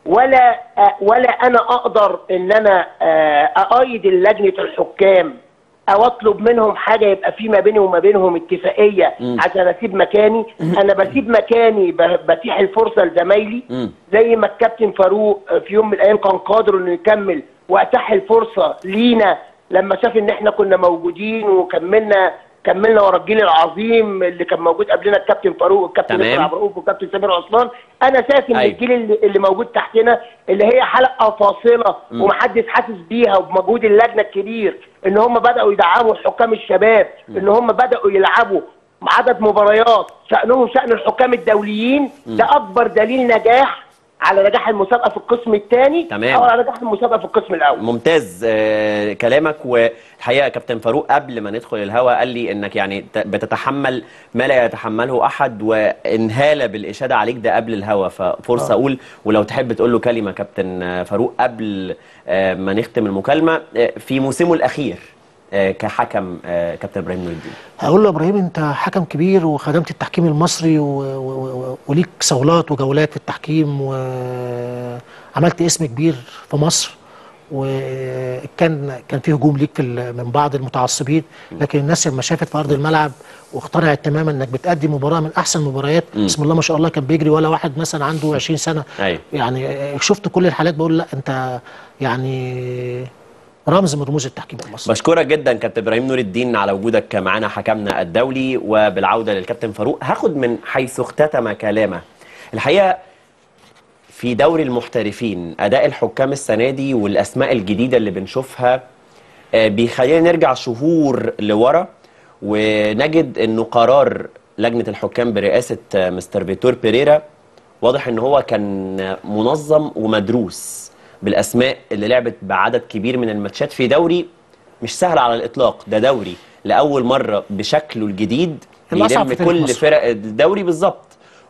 ولا آه، ولا انا اقدر ان انا آه، اقايد لجنه الحكام او اطلب منهم حاجه يبقى في ما بيني وما بينهم اتفاقيه مم. عشان اسيب مكاني انا بسيب مكاني ب- بتيح الفرصه لزمايلي مم. زي ما الكابتن فاروق في يوم من الايام كان قادر انه يكمل واتاح الفرصه لينا لما شاف ان احنا كنا موجودين وكملنا كملنا ورا الجيل العظيم اللي كان موجود قبلنا الكابتن فاروق والكابتن تمام. ياسر عبد الرؤوف والكابتن سامر عثمان انا شايف ان أيوة. الجيل اللي, اللي موجود تحتنا اللي هي حلقه فاصله مم. ومحدش حاسس بيها وبمجهود اللجنه الكبير ان هم بداوا يدعموا الحكام الشباب ان هم بداوا يلعبوا عدد مباريات شانهم شان الحكام الدوليين ده اكبر دليل نجاح على نجاح المسابقه في القسم الثاني تمام. او على نجاح المسابقه في القسم الاول ممتاز آه، كلامك والحقيقه يا كابتن فاروق قبل ما ندخل الهوا قال لي انك يعني ت- بتتحمل ما لا يتحمله احد وانهال بالاشاده عليك ده قبل الهوا ففرصه آه. اقول ولو تحب تقول له كلمه كابتن آه، فاروق قبل آه، ما نختم المكالمه آه، في موسمه الاخير آه، كحكم آه، كابتن ابراهيم نور الدين هقول له يا ابراهيم انت حكم كبير وخدمت التحكيم المصري و... و... و... وليك صولات وجولات في التحكيم وعملت اسم كبير في مصر وكان كان في هجوم ليك في ال... من بعض المتعصبين لكن الناس لما شافت في ارض الملعب واقتنعت تماما انك بتقدم مباراه من احسن المباريات مم. بسم الله ما شاء الله كان بيجري ولا واحد مثلا عنده 20 سنه أيوة. يعني شفت كل الحالات بقول لا انت يعني رمز من رموز التحكيم المصري بشكرك جدا كابتن ابراهيم نور الدين على وجودك معنا حكمنا الدولي وبالعوده للكابتن فاروق هاخد من حيث اختتم كلامه الحقيقه في دوري المحترفين اداء الحكام السنه دي والاسماء الجديده اللي بنشوفها آه، بيخلينا نرجع شهور لورا ونجد انه قرار لجنه الحكام برئاسه آه، مستر فيتور بيريرا واضح ان هو كان منظم ومدروس بالاسماء اللي لعبت بعدد كبير من الماتشات في دوري مش سهل على الاطلاق ده دوري لاول مره بشكله الجديد الأصعب بيلم في تاريخ كل مصر. فرق الدوري بالظبط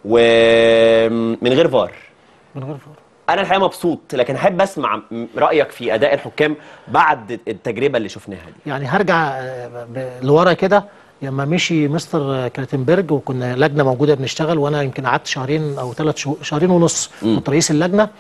ومن غير فار من غير فار انا الحقيقه مبسوط لكن احب اسمع م- رايك في اداء الحكام بعد التجربه اللي شفناها دي يعني هرجع آه، ب- لورا كده لما مشي مستر كلاتنبرج وكنا لجنه موجوده بنشتغل وانا يمكن قعدت شهرين او ثلاث شهور شهرين ونص كنت رئيس اللجنه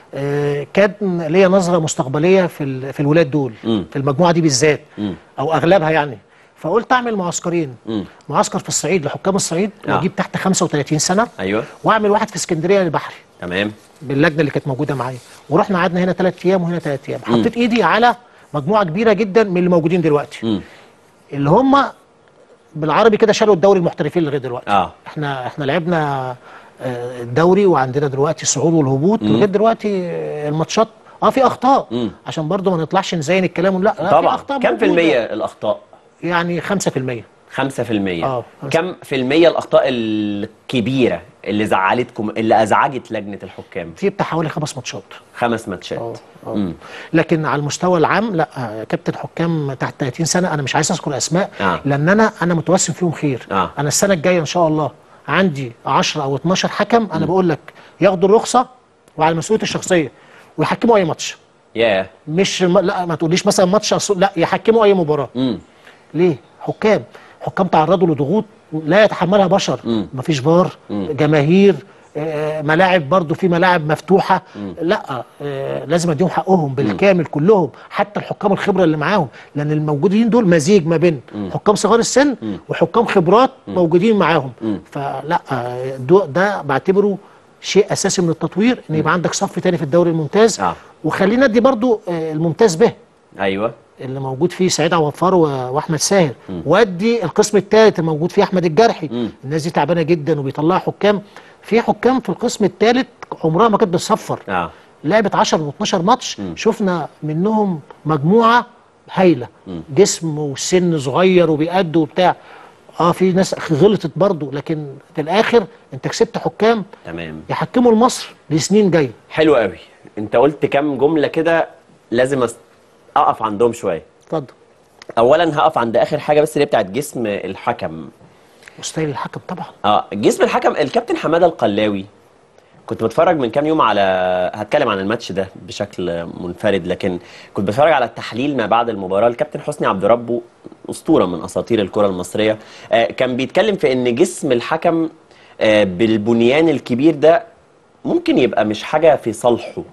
آه، كان ليا نظره مستقبليه في ال- في الولاد دول مم. في المجموعه دي بالذات مم. او اغلبها يعني فقلت اعمل معسكرين مم. معسكر في الصعيد لحكام الصعيد آه. واجيب تحت 35 سنه ايوه واعمل واحد في اسكندريه للبحري تمام باللجنه اللي كانت موجوده معايا ورحنا قعدنا هنا ثلاث ايام وهنا ثلاث ايام حطيت ايدي على مجموعه كبيره جدا من اللي موجودين دلوقتي مم. اللي هم بالعربي كده شالوا الدوري المحترفين لغايه دلوقتي اه احنا احنا لعبنا آه، الدوري وعندنا دلوقتي الصعود والهبوط لغايه دلوقتي آه، الماتشات اه في اخطاء مم. عشان برضو ما نطلعش نزين الكلام لا, لا في طبعا اخطاء كم في موجودة. المية الأخطاء؟ يعني 5% 5% آه، خمسة. كم في المية الأخطاء الكبيرة اللي زعلتكم اللي أزعجت لجنة الحكام؟ في بتاع حوالي خمس ماتشات خمس ماتشات اه اه مم. لكن على المستوى العام لا آه، كابتن حكام تحت 30 سنه انا مش عايز اذكر اسماء آه. لان انا انا متوسم فيهم خير آه. انا السنه الجايه ان شاء الله عندي 10 او 12 حكم انا بقول لك ياخدوا الرخصه وعلى مسؤوليتي الشخصيه ويحكموا اي ماتش ياه مش م- لا ما تقوليش مثلا ماتش أصل- لا يحكموا اي مباراه مم. ليه حكام حكام تعرضوا لضغوط لا يتحملها بشر مم. مفيش فار جماهير آه، ملاعب برضو في ملاعب مفتوحة لا آه، لازم اديهم حقهم بالكامل كلهم حتى الحكام الخبرة اللي معاهم لان الموجودين دول مزيج ما بين حكام صغار السن وحكام خبرات موجودين معاهم فلا آه، دو- ده بعتبره شيء اساسي من التطوير ان يبقى عندك صف تاني في الدوري الممتاز آه. وخلينا ادي برضو آه، الممتاز به أيوه اللي موجود فيه سعيد عوض فار و- واحمد ساهر وادي القسم الثالث اللي موجود فيه احمد الجرحي الناس دي تعبانه جدا وبيطلعوا حكام في حكام في القسم الثالث عمرها ما كانت بتصفر اه لعبت 10 و12 ماتش شفنا منهم مجموعه هايله جسم وسن صغير وبيأدوا وبتاع اه في ناس غلطت برضه لكن في الاخر انت كسبت حكام تمام يحكموا لمصر لسنين جايه حلو قوي أنت قلت كم جملة كده لازم أس- أقف عندهم شوية اتفضل أولا هقف عند آخر حاجة بس اللي هي بتاعت جسم الحكم وستايل الحكم طبعا اه جسم الحكم الكابتن حماده القلاوي كنت بتفرج من كام يوم على هتكلم عن الماتش ده بشكل منفرد لكن كنت بتفرج على التحليل ما بعد المباراه الكابتن حسني عبد ربه اسطوره من اساطير الكره المصريه آه كان بيتكلم في ان جسم الحكم آه بالبنيان الكبير ده ممكن يبقى مش حاجه في صالحه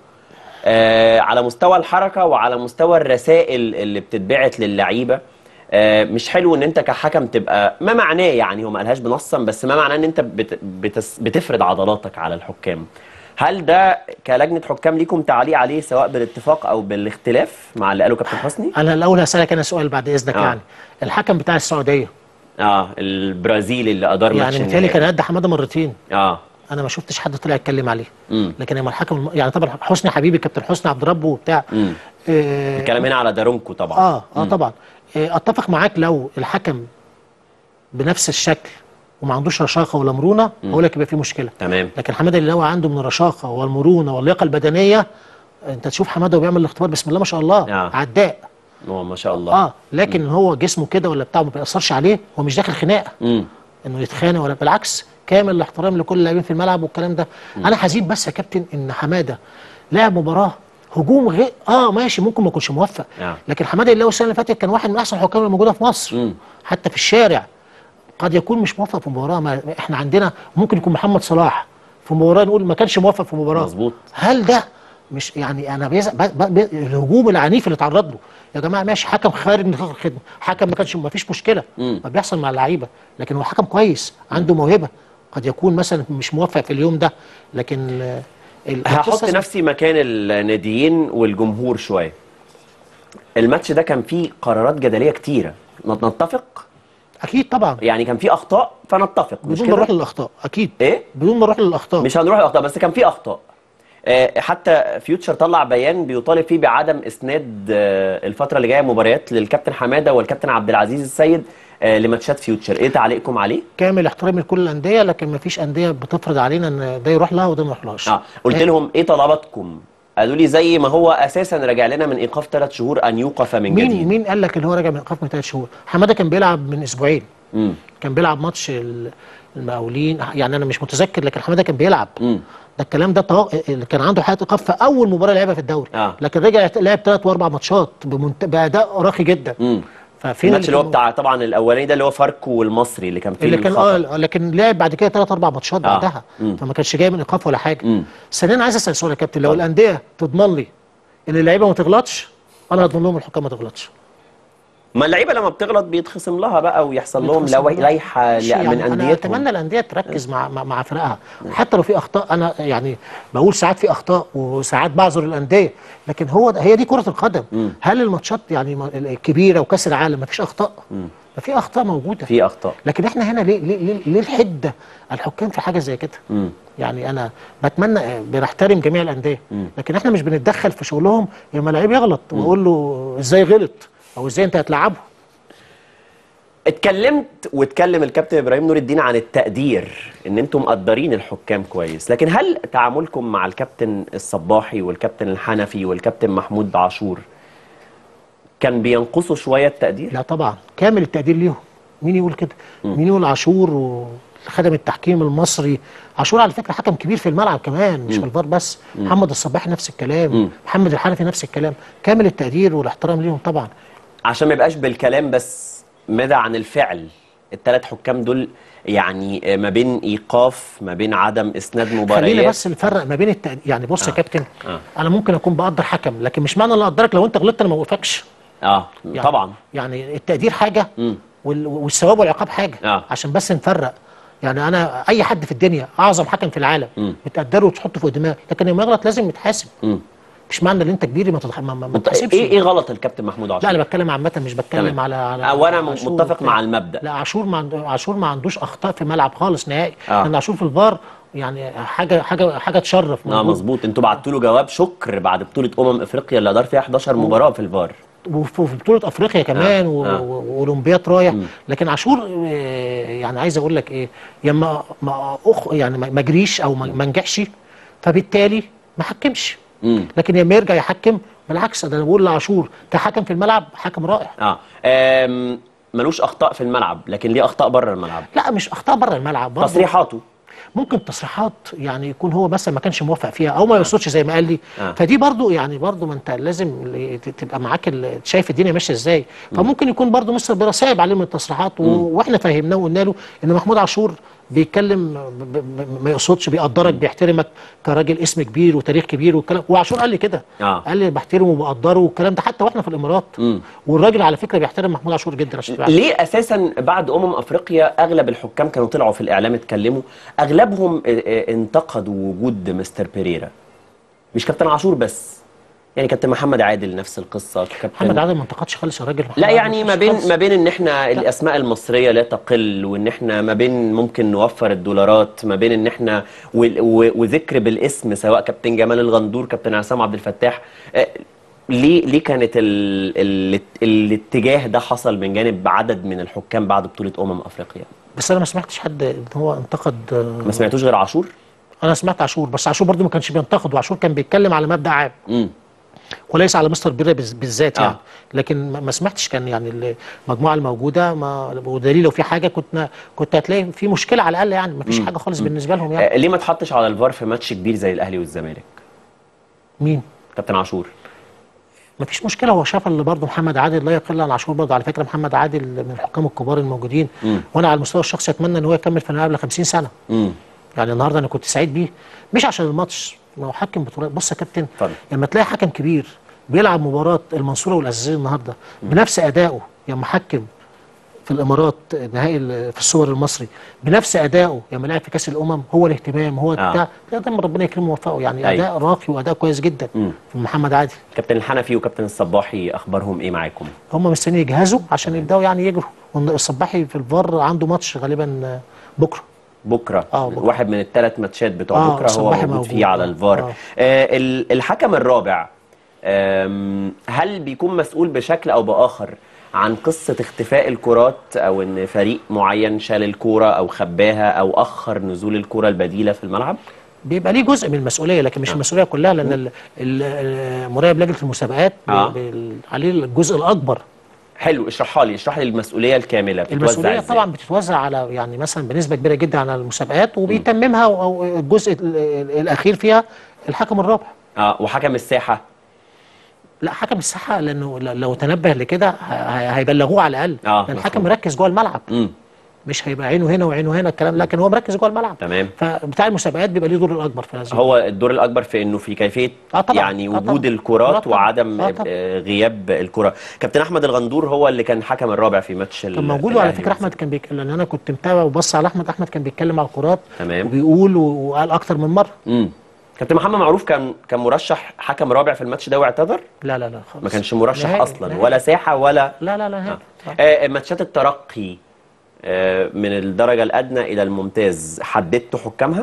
آه على مستوى الحركه وعلى مستوى الرسائل اللي بتتبعت للعيبه آه مش حلو ان انت كحكم تبقى ما معناه يعني هو ما قالهاش بنصا بس ما معناه ان انت بت بتس بتفرض عضلاتك على الحكام هل ده كلجنه حكام ليكم تعليق عليه سواء بالاتفاق او بالاختلاف مع اللي قاله كابتن حسني انا الاول هسالك انا سؤال بعد اذنك آه. يعني الحكم بتاع السعوديه اه البرازيلي اللي ادار ماتش يعني متهيألي النهائي. كان قد حماده مرتين اه انا ما شفتش حد طلع يتكلم عليه امم لكن لما الحكم الم... يعني طبعا حسني حبيبي كابتن حسني عبد ربه وبتاع امم آه الكلام هنا على دارونكو طبعا اه اه طبعا آه اتفق معاك لو الحكم بنفس الشكل وما عندوش رشاقه ولا مرونه اقول لك يبقى في مشكله تمام لكن حماده اللي هو عنده من الرشاقه والمرونه واللياقه البدنيه انت تشوف حماده وبيعمل الاختبار بسم الله ما شاء الله آه. عداء هو ما شاء الله اه لكن هو جسمه كده ولا بتاعه ما بيأثرش عليه هو مش داخل خناقه امم انه يتخانق ولا بالعكس كامل الاحترام لكل اللاعبين في الملعب والكلام ده انا حزين بس يا كابتن ان حماده لعب مباراه هجوم غير اه ماشي ممكن ما يكونش موفق آه. لكن حماده اللي هو السنه اللي فاتت كان واحد من احسن الحكام اللي موجوده في مصر مم. حتى في الشارع قد يكون مش موفق في مباراه ما احنا عندنا ممكن يكون محمد صلاح في مباراه نقول ما كانش موفق في مباراه مظبوط. هل ده مش يعني انا بيز... ب... ب... ب... الهجوم العنيف اللي اتعرض له يا جماعه ماشي حكم خارج نطاق الخدمه حكم ما كانش ما فيش مشكله مم. ما بيحصل مع اللعيبه لكن هو حكم كويس عنده موهبه قد يكون مثلا مش موفق في اليوم ده لكن آه، ال- هحط القصة- نفسي مكان الناديين والجمهور شويه الماتش ده كان فيه قرارات جدليه كتيره نت- نتفق اكيد طبعا يعني كان فيه اخطاء فنتفق مش بدون ما نروح كده للاخطاء اكيد ايه بدون ما نروح للاخطاء مش هنروح للاخطاء بس كان فيه اخطاء آه، حتى فيوتشر طلع بيان بيطالب فيه بعدم اسناد آه، الفتره اللي جايه مباريات للكابتن حماده والكابتن عبد العزيز السيد آه، لماتشات فيوتشر ايه تعليقكم عليه كامل احترامي لكل الانديه لكن ما فيش انديه بتفرض علينا ان ده يروح لها وده ما يروحلهاش اه قلت لهم ايه طلباتكم قالوا لي زي ما هو اساسا راجع لنا من ايقاف ثلاث شهور ان يوقف من مين جديد مين قال لك ان هو راجع من ايقاف من ثلاث شهور حماده كان بيلعب من اسبوعين مم. كان بيلعب ماتش ال- المقاولين يعني انا مش متذكر لكن حماده كان بيلعب مم. ده الكلام ده طو... اللي كان عنده حاله ايقاف في اول مباراه لعبها في الدوري آه. لكن رجع لعب ثلاث واربع ماتشات بمنت... باداء راقي جدا مم. ففين الماتش اللي هو كان- بتاع طبعا الاولاني ده اللي هو فاركو والمصري اللي كان فيه اللي كان الخطأ. اه لكن لعب بعد كده ثلاث اربع ماتشات آه. بعدها مم. فما كانش جاي من ايقاف ولا حاجه مم. ثانيا عايز اسال سؤال يا كابتن لو اتفضل. الانديه تضمن لي ان اللعيبه ما تغلطش انا هضمن لهم الحكام ما تغلطش ما اللعيبه لما بتغلط بيتخصم لها بقى ويحصل لهم بيتخصم لو- لها. لائحه ماشي، من يعني انا انديتهم اتمنى الانديه تركز مع مع, مع فرقها حتى لو في اخطاء انا يعني بقول ساعات في اخطاء وساعات بعذر الانديه لكن هو ده هي دي كره القدم هل الماتشات يعني ما- الكبيره وكاس العالم ما فيش اخطاء ما في اخطاء موجوده في اخطاء لكن احنا هنا ليه ليه ليه, ليه الحده الحكام في حاجه زي كده مم. يعني انا بتمنى بنحترم جميع الانديه لكن احنا مش بنتدخل في شغلهم لما لعيب يغلط واقول له ازاي غلط او ازاي انت هتلعبه اتكلمت واتكلم الكابتن ابراهيم نور الدين عن التقدير ان انتم مقدرين الحكام كويس لكن هل تعاملكم مع الكابتن الصباحي والكابتن الحنفي والكابتن محمود عاشور كان بينقصوا شويه التقدير لا طبعا كامل التقدير ليهم مين يقول كده مين يقول عاشور وخدم التحكيم المصري عاشور على فكره حكم كبير في الملعب كمان مش في الفار بس محمد الصباحي نفس الكلام محمد الحنفي نفس الكلام كامل التقدير والاحترام ليهم طبعا عشان ما يبقاش بالكلام بس ماذا عن الفعل الثلاث حكام دول يعني ما بين ايقاف ما بين عدم اسناد خلينا مباريات بس نفرق ما بين التقدير يعني بص يا كابتن آه. انا ممكن اكون بقدر حكم لكن مش معنى ان انا اقدرك لو انت غلطت انا ما اوقفكش اه يعني طبعا يعني التقدير حاجه مم. وال- والثواب والعقاب حاجه آه. عشان بس نفرق يعني انا اي حد في الدنيا اعظم حكم في العالم مم. بتقدره وتحطه فوق دماغك لكن لما يغلط لازم يتحاسب مم. مش معنى ان انت كبير ما تتح- ما, ما, ما طيب، تتحاسبش ايه ايه غلط الكابتن محمود عاشور لا انا بتكلم عامه مش بتكلم تمام. على على آه، وأنا م- عاشور متفق وبتاع. مع المبدأ. لا عاشور ما عنده عاشور ما عندوش اخطاء في الملعب خالص نهائي آه. لان عاشور في الفار يعني حاجه حاجه حاجه تشرف اه موجود. مظبوط انتوا بعتوا له جواب شكر بعد بطوله امم افريقيا اللي دار فيها 11 مباراه في الفار وفي وفي بطولة افريقيا كمان آه، و- آه. و- واولمبياد رايح لكن عاشور آه، يعني عايز اقول لك ايه يا ما ما أخ يعني ما ما جريش او ما ما نجحش فبالتالي ما حكمش امم لكن لما يرجع يحكم بالعكس ده انا بقول لعاشور كحكم في الملعب حكم رائع اه آم، ملوش اخطاء في الملعب لكن ليه اخطاء بره الملعب لا مش اخطاء بره الملعب برضه تصريحاته ممكن تصريحات يعني يكون هو مثلا ما كانش موافق فيها او ما يقصدش زي ما قال لي آه. فدي برضو يعني برضو ما انت لازم ال- ت- تبقى معاك ال- شايف الدنيا ماشيه ازاي فممكن يكون برضو مستر بيرصايب عليه من التصريحات و... واحنا فهمناه وقلنا له ان محمود عاشور بيتكلم ب... ب... ما يقصدش بيقدرك بيحترمك كراجل اسم كبير وتاريخ كبير والكلام وعاشور قال لي كده آه. قال لي بحترمه وبقدره والكلام ده حتى واحنا في الامارات مم. والراجل على فكره بيحترم محمود عاشور جدا عشان تبقى عارف. ليه اساسا بعد امم افريقيا اغلب الحكام كانوا طلعوا في الاعلام اتكلموا اغلبهم آه، آه، انتقدوا وجود مستر بيريرا مش كابتن عاشور بس يعني كابتن محمد عادل نفس القصه كابتن محمد عادل ما انتقدش خالص الراجل محمد لا عادل يعني ما خالص. بين ما بين ان احنا الاسماء المصريه لا تقل وان احنا ما بين ممكن نوفر الدولارات ما بين ان احنا و- و- وذكر بالاسم سواء كابتن جمال الغندور كابتن عصام عبد الفتاح آه، ليه ليه كانت ال ال الاتجاه ده حصل من جانب عدد من الحكام بعد بطوله امم افريقيا بس انا ما سمعتش حد ان هو انتقد آه، ما سمعتوش غير عاشور انا سمعت عاشور بس عاشور برضه ما كانش بينتقد وعاشور كان بيتكلم على مبدا عام امم وليس على مستر بيرا بز- بالذات آه. يعني لكن ما ما سمعتش كان يعني المجموعه الموجوده ما ودليل لو في حاجه كنت كنت هتلاقي في مشكله على الاقل يعني ما فيش حاجه خالص بالنسبه لهم يعني آه، ليه ما اتحطش على الفار في ماتش كبير زي الاهلي والزمالك مين كابتن عاشور ما فيش مشكله هو شاف اللي برضه محمد عادل لا يقل عن عاشور برضه على فكره محمد عادل من الحكام الكبار الموجودين مم. وانا على المستوى الشخصي اتمنى ان هو يكمل في الملعب ل 50 سنه امم يعني النهارده انا كنت سعيد بيه مش عشان الماتش ما هو حكم بطولات بص يا كابتن اتفضل. لما تلاقي حكم كبير بيلعب مباراه المنصوره والعزيزيه النهارده بنفس ادائه يا محكم في الامارات نهائي ال- في السوبر المصري بنفس ادائه لما لعب في كاس الامم هو الاهتمام هو آه. بتاع لا دايما ربنا يكرمه ويوفقه يعني أيوة. اداء راقي واداء كويس جدا مم. في محمد عادل كابتن الحنفي وكابتن الصباحي اخبارهم ايه معاكم هم مستنيين يجهزوا عشان يبداوا يعني يجروا والصباحي في الفار عنده ماتش غالبا آه، بكره بكره آه، بكرة. واحد من الثلاث ماتشات بتوع آه، بكره هو صباحي موجود, موجود. فيه على آه، الفار آه. آه ال- الحكم الرابع آم، هل بيكون مسؤول بشكل او باخر عن قصه اختفاء الكرات او ان فريق معين شال الكوره او خباها او اخر نزول الكوره البديله في الملعب بيبقى ليه جزء من المسؤوليه لكن مش المسؤوليه كلها لان ال- ال- ال- مراقب لجنه المسابقات بي- آه. بي- عليه الجزء الاكبر حلو اشرحها لي اشرح لي المسؤوليه الكامله بتتوزع المسؤوليه إزاي؟ طبعا بتتوزع على يعني مثلا بنسبه كبيره جدا على المسابقات وبيتممها او أو الجزء ال- ال- الاخير فيها الحكم الرابع اه وحكم الساحه لا حكم الساحه لانه ل- لو تنبه لكده ه- ه- هيبلغوه على الاقل آه، لان الحكم مفهوم. مركز جوه الملعب امم مش هيبقى عينه هنا وعينه هنا الكلام لكن هو مركز جوه الملعب تمام فبتاع المسابقات بيبقى ليه دور الاكبر في هذا هو الدور الاكبر في انه في كيفيه آه طبعاً، يعني آه وجود طبعاً. آه الكرات طبعاً، وعدم آه طبعاً. آه، غياب الكره كابتن احمد الغندور هو اللي كان الحكم الرابع في ماتش كان موجود وعلى فكره احمد كان بيتكلم لان انا كنت متابع وبص على احمد احمد كان بيتكلم على الكرات تمام. وبيقول و- وقال اكتر من مره امم كابتن محمد معروف كان كان مرشح حكم رابع في الماتش ده واعتذر لا لا لا خالص ما كانش مرشح نهائي، اصلا نهائي. ولا ساحه ولا لا لا لا نهائي. آه. آه ماتشات الترقي آه من الدرجه الادنى الى الممتاز حددتوا حكامها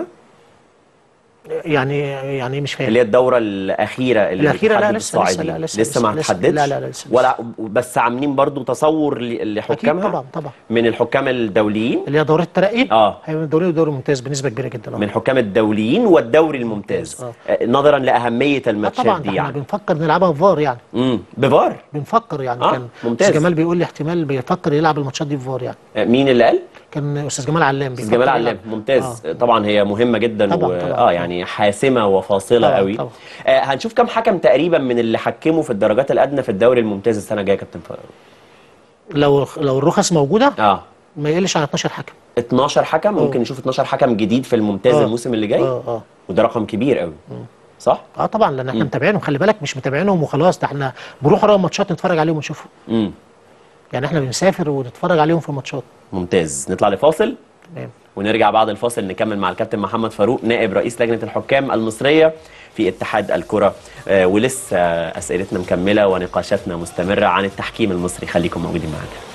يعني يعني مش فاهم اللي هي الدوره الاخيره اللي الأخيرة لا، بتحدد لسه- لسه- الصاعدين. لا، لسه- لسه ما لسه- لسه- اتحددش لا، لا، لا، لسه- ولا بس عاملين برضو تصور ل- اكيد لحكامها طبعا طبعا من الحكام الدوليين اللي هي دورات الترقي اه هي من الدوري والدوري الممتاز بنسبه كبيره جدا آه. من الحكام الدوليين والدوري الممتاز آه. آه، نظرا لاهميه آه الماتشات طبعا دي ده احنا يعني بنفكر نلعبها فار يعني امم بفار بنفكر يعني آه، كان ممتاز. استاذ جمال بيقول لي احتمال بيفكر يلعب الماتشات دي فار يعني آه، مين اللي قال؟ كان استاذ جمال علام استاذ بيفكر جمال يلعب. علام ممتاز آه. طبعا هي مهمه جدا طبعاً، و... طبعاً، اه طبعاً. يعني حاسمه وفاصله طبعاً، قوي طبعاً. آه هنشوف كم حكم تقريبا من اللي حكموا في الدرجات الادنى في الدوري الممتاز السنه الجايه يا كابتن فاروق لو لو الرخص موجوده اه ما يقلش عن 12 حكم 12 حكم ممكن نشوف 12 حكم جديد في الممتاز آه. الموسم اللي جاي اه اه وده رقم كبير قوي صح اه طبعا لان احنا متابعينهم خلي بالك مش متابعينهم وخلاص ده احنا بنروح ورا الماتشات نتفرج عليهم ونشوفهم امم يعني احنا بنسافر ونتفرج عليهم في الماتشات ممتاز نطلع لفاصل تمام ونرجع بعد الفاصل نكمل مع الكابتن محمد فاروق نائب رئيس لجنه الحكام المصريه في اتحاد الكره آه ولسه اسئلتنا مكمله ونقاشاتنا مستمره عن التحكيم المصري خليكم موجودين معانا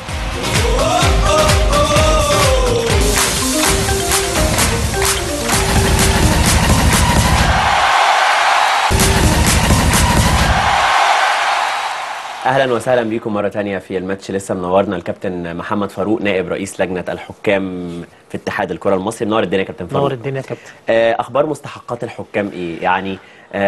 اهلا وسهلا بيكم مره تانية في الماتش لسه منورنا الكابتن محمد فاروق نائب رئيس لجنه الحكام في اتحاد الكره المصري منور الدنيا يا كابتن فاروق نور الدنيا يا كابتن آه، اخبار مستحقات الحكام ايه يعني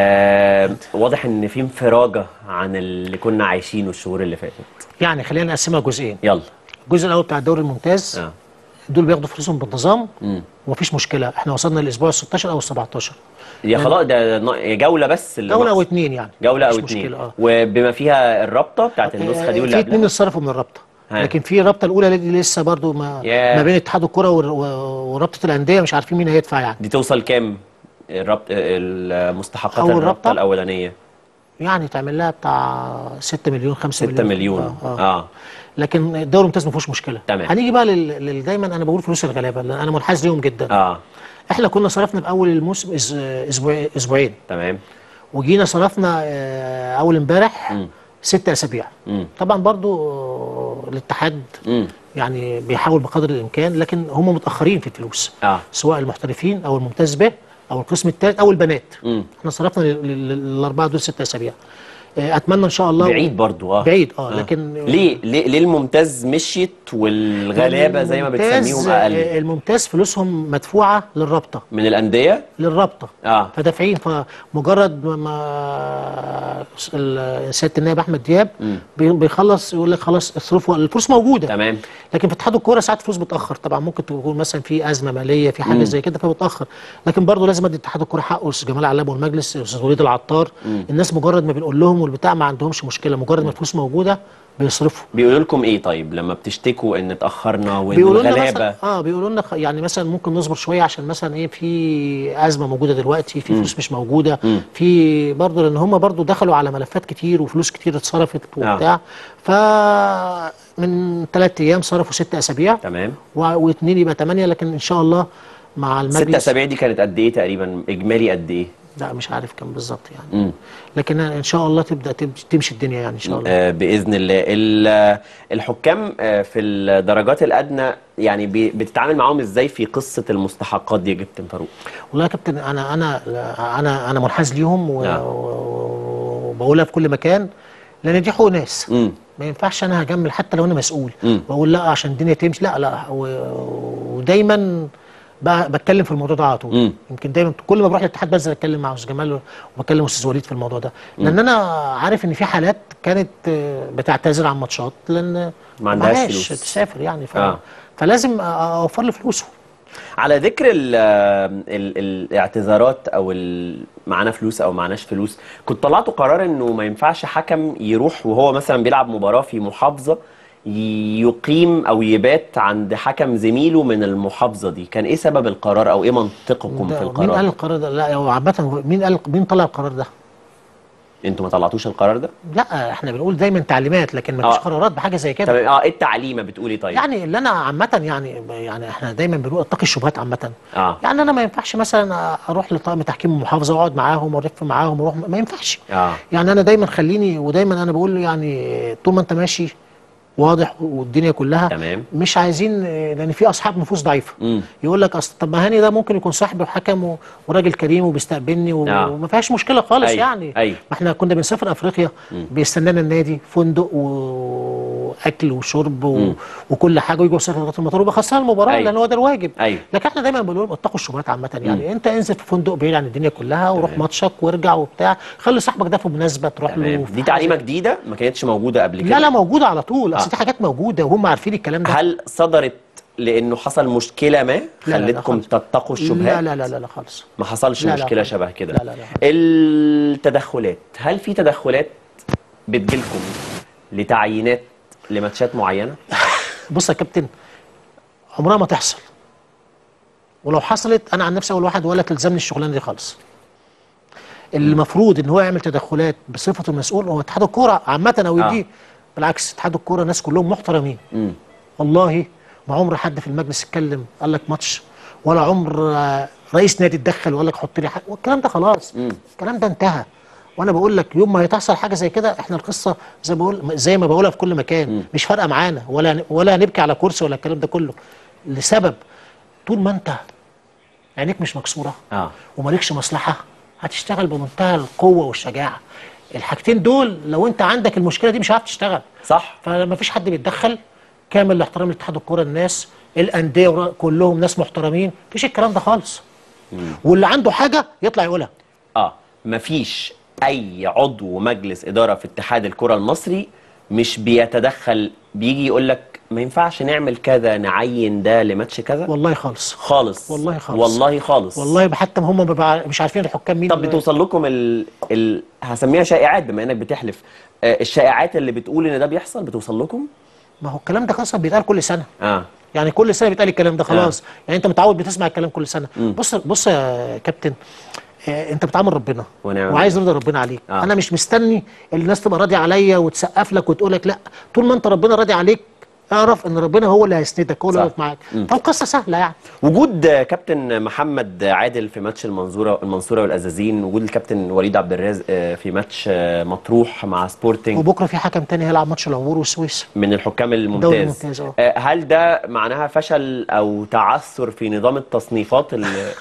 آه واضح ان في انفراجه عن اللي كنا عايشينه الشهور اللي فاتت يعني خلينا نقسمها جزئين يلا الجزء الاول بتاع الدوري الممتاز اه دول بياخدوا فلوسهم بانتظام امم ومفيش مشكله احنا وصلنا للاسبوع ال 16 او ال 17 يا خلاص ده نا- جوله بس اللي دوله او ناقص. اتنين يعني جوله او مفيش اتنين مشكلة، اه وبما فيها الرابطه بتاعت النسخه دي آه، واللي في اتنين قبلها اتصرفوا من الرابطه ها. لكن في الرابطه الاولى اللي لسه برضو ما, ياه. ما بين اتحاد الكره ور- و- ورابطه الانديه مش عارفين مين هيدفع يعني دي توصل كام الربط المستحقات أول الرابطه رابطة؟ الاولانيه يعني تعمل لها بتاع 6 مليون 5 6 مليون آه. آه. اه لكن الدوري الممتاز ما فيهوش مشكله تمام. هنيجي بقى لل... لل... دايما انا بقول فلوس الغلابه لان انا منحاز ليهم جدا اه احنا كنا صرفنا في اول الموسم أس... اسبوع اسبوعين تمام وجينا صرفنا آه، اول امبارح مم. ست اسابيع مم. طبعا برضو آه، الاتحاد امم يعني بيحاول بقدر الامكان لكن هم متاخرين في الفلوس اه سواء المحترفين او الممتاز به او القسم الثالث او البنات امم احنا صرفنا لل- لل- للاربعه دول ست اسابيع آه، اتمنى ان شاء الله بعيد برضو اه بعيد اه لكن ليه ليه ليه الممتاز مشيت والغلابه زي ما الممتاز- بتسميهم اقل آه، الممتاز فلوسهم مدفوعه للرابطه من الانديه للرابطه اه فدافعين فمجرد ما- ما ال- سياده النائب احمد دياب بي- بيخلص يقول لك خلاص اصرفوا الفلوس موجوده تمام لكن في اتحاد الكوره ساعات الفلوس بتاخر طبعا ممكن تكون مثلا في ازمه ماليه في حاجه زي كده فبتاخر لكن برضه لازم ادي اتحاد الكوره حقه استاذ جمال علام والمجلس استاذ وليد العطار الناس مجرد ما بنقول لهم والبتاع ما عندهمش مشكله مجرد ما الفلوس موجوده بيصرفوا بيقولوا لكم ايه طيب لما بتشتكوا ان اتاخرنا وان بيقولوا لنا الغلابه مثلا اه بيقولوا لنا خ- يعني مثلا ممكن نصبر شويه عشان مثلا ايه في ازمه موجوده دلوقتي في فلوس مش موجوده في برضه لان هم برضه دخلوا على ملفات كتير وفلوس كتير اتصرفت وبتاع ف من ثلاث ايام صرفوا ست اسابيع تمام و- واثنين يبقى ثمانيه لكن ان شاء الله مع ست المجلس اسابيع دي كانت قد ايه تقريبا اجمالي قد ايه لا مش عارف كام بالظبط يعني مم. لكن ان شاء الله تبدا تمشي- تمشي الدنيا يعني ان شاء الله آه، باذن الله ال- الحكام آه، في الدرجات الادنى يعني بي- بتتعامل معاهم ازاي في قصه المستحقات دي يا كابتن فاروق والله يا كابتن انا انا انا انا منحاز ليهم و- نعم. و- وبقولها في كل مكان لان دي حقوق ناس امم ما ينفعش انا هجمل حتى لو انا مسؤول مم. واقول لا عشان الدنيا تمشي لا لا و- ودايما ب- بتكلم في الموضوع ده على طول مم. يمكن دايما كل ما بروح الاتحاد بنزل اتكلم مع استاذ جمال وبكلم استاذ وليد في الموضوع ده لان انا عارف ان في حالات كانت آه، بتعتذر عن ماتشات لان ما عندهاش معهاش فلوس. تسافر يعني ف... آه. فلازم أ- اوفر له فلوسه على ذكر ال ال الاعتذارات او ال- معانا فلوس او معناش فلوس كنت طلعتوا قرار انه ما ينفعش حكم يروح وهو مثلا بيلعب مباراة في محافظة يقيم او يبات عند حكم زميله من المحافظة دي كان ايه سبب القرار او ايه منطقكم ده في مين قال القرار القرار ده لا هو عامه مين قال مين طلع القرار ده انتوا ما طلعتوش القرار ده لا احنا بنقول دايما تعليمات لكن ما فيش آه. قرارات بحاجه زي كده تمام اه ايه التعليمه بتقولي طيب يعني اللي انا عامه يعني يعني احنا دايما بنقول اتقي الشبهات عامه اه يعني انا ما ينفعش مثلا اروح لطاقم تحكيم المحافظه واقعد معاهم والف معاهم واروح ما ينفعش اه يعني انا دايما خليني ودايما انا بقول يعني طول ما انت ماشي واضح والدنيا كلها تمام. مش عايزين لان في اصحاب نفوس ضعيفه امم يقول لك اصل طب ما هاني ده ممكن يكون صاحبي وحكم و- وراجل كريم وبيستقبلني و- آه. وما فيهاش مشكله خالص أيوة، يعني أيوة. ما احنا كنا بنسافر افريقيا بيستنانا النادي فندق واكل وشرب و... مم. وكل حاجه ويجوا سكرة المطار وبخسرها المباراه أيوة. لان هو ده الواجب أيوة. لكن احنا دايما بنقول اتقوا الشبهات عامه يعني انت انزل في فندق بعيد عن الدنيا كلها وروح ماتشك وارجع وبتاع خلي صاحبك ده في مناسبه تروح له تمام في دي حاجة تعليمه زي- جديده ما كانتش موجوده قبل كده لا لا موجوده على طول اصل آه. دي حاجات موجوده وهم عارفين الكلام ده هل صدرت لانه حصل مشكله ما لا، لا، خلتكم خالص. تتقوا الشبهات لا لا لا لا, لا خالص ما حصلش لا، لا، مشكله خالص. شبه كده لا، لا، لا. التدخلات هل في تدخلات بتجيلكم لتعيينات لماتشات معينه بص يا كابتن عمرها ما تحصل ولو حصلت انا عن نفسي اول واحد ولا تلزمني الشغلانه دي خالص اللي المفروض ان هو يعمل تدخلات بصفته المسؤول هو اتحاد الكوره عامه او آه. يديه بالعكس اتحاد الكوره ناس كلهم محترمين امم والله ما عمر حد في المجلس اتكلم قال لك ماتش ولا عمر آه، رئيس نادي اتدخل وقال لك حط لي حاجه والكلام ده خلاص مم. الكلام ده انتهى وانا بقول لك يوم ما هتحصل حاجه زي كده احنا القصه زي ما بقول زي ما بقولها في كل مكان مش فارقه معانا ولا ولا هنبكي على كرسي ولا الكلام ده كله لسبب طول ما انت عينيك مش مكسوره اه ومالكش مصلحه هتشتغل بمنتهى القوه والشجاعه الحاجتين دول لو انت عندك المشكله دي مش هتعرف تشتغل صح فما فيش حد بيتدخل كامل الاحترام لاتحاد الكوره الناس الانديه ورا- كلهم ناس محترمين مفيش الكلام ده خالص واللي عنده حاجه يطلع يقولها اه مفيش اي عضو مجلس اداره في اتحاد الكره المصري مش بيتدخل بيجي يقول لك ما ينفعش نعمل كذا نعين ده لماتش كذا والله خالص خالص والله خالص. والله خالص والله حتى هم ببع- مش عارفين الحكام مين طب بتوصل لكم ال... ال... هسميها شائعات بما انك بتحلف آه الشائعات اللي بتقول ان ده بيحصل بتوصل لكم ما هو الكلام ده اصلا بيتقال كل سنه اه يعني كل سنه بيتقال الكلام ده خلاص يعني انت متعود بتسمع الكلام كل سنه بص بص يا كابتن آه، انت بتعامل ربنا ونعم وعايز رضا ربنا عليك آه. انا مش مستني الناس تبقى راضيه عليا وتسقف لك وتقول لك لا طول ما انت ربنا راضي عليك اعرف ان ربنا هو اللي هيسندك هو اللي صح. هيقف معاك فالقصه سهله يعني وجود كابتن محمد عادل في ماتش المنصوره المنصوره والازازين وجود الكابتن وليد عبد الرازق في ماتش مطروح مع سبورتنج وبكره في حكم تاني هيلعب ماتش العبور والسويس من الحكام الدوري الممتاز الممتاز، اه. آه، هل ده معناها فشل او تعثر في نظام التصنيفات اللي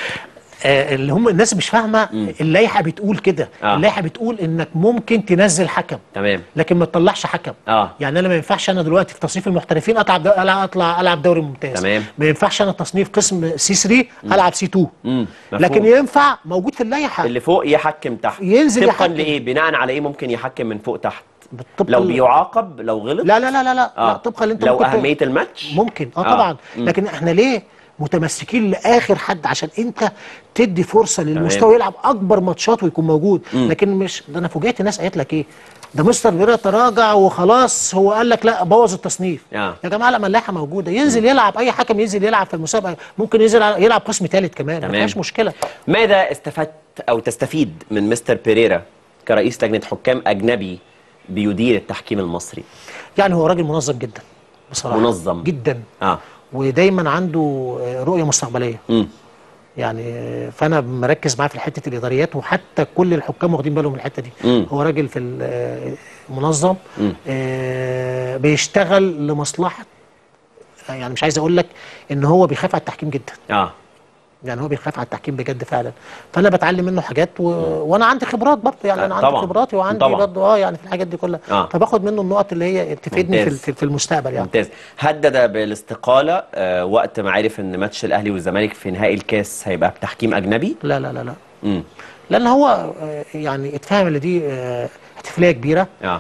آه اللي هم الناس مش فاهمه اللائحه بتقول كده آه. اللائحه بتقول انك ممكن تنزل حكم تمام لكن ما تطلعش حكم اه يعني انا ما ينفعش انا دلوقتي في تصنيف المحترفين اطلع دو... اطلع اطلع العب دوري ممتاز تمام. ما ينفعش انا تصنيف قسم سي 3 العب سي 2 امم لكن ينفع موجود في اللائحه اللي فوق يحكم تحت ينزل طبقا يحكم. لايه بناء على ايه ممكن يحكم من فوق تحت بالطبق لو ال- بيعاقب لو غلط لا لا لا لا لا, آه. لا طبقا اللي انت لو ممكن ت- اهميه الماتش ممكن اه, آه. طبعا مم. لكن احنا ليه متمسكين لاخر حد عشان انت تدي فرصه للمستوى يلعب اكبر ماتشات ويكون موجود لكن مش ده انا فوجئت ناس قالت لك ايه ده مستر بيرا تراجع وخلاص هو قال لك لا بوظ التصنيف آه. يا جماعه لا ما اللائحه موجوده ينزل يلعب اي حكم ينزل يلعب في المسابقه ممكن ينزل يلعب قسم ثالث كمان ما تمام. فيهاش مشكله ماذا استفدت او تستفيد من مستر بيريرا كرئيس لجنه حكام اجنبي بيدير التحكيم المصري يعني هو راجل منظم جدا بصراحه منظم. جدا اه ودايما عنده آه، رؤيه مستقبليه امم يعني آه، فانا مركز معاه في حته الاداريات وحتى كل الحكام واخدين بالهم من الحته دي مم. هو راجل في ال- آه، منظم مم. آه، بيشتغل لمصلحه يعني مش عايز اقول لك ان هو بيخاف على التحكيم جدا اه يعني هو بيخاف على التحكيم بجد فعلا فانا بتعلم منه حاجات و... وانا عندي خبرات برضه يعني آه، انا عندي طبعاً. خبراتي وعندي طبعاً. برضه اه يعني في الحاجات دي كلها آه. فباخد منه النقط اللي هي تفيدني في, ممتاز. في, في المستقبل يعني ممتاز هدد بالاستقالة آه وقت ما عرف ان ماتش الاهلي والزمالك في نهائي الكاس هيبقى بتحكيم اجنبي لا لا لا لا امم لان هو آه، يعني اتفهم ان دي آه، احتفاليه كبيره اه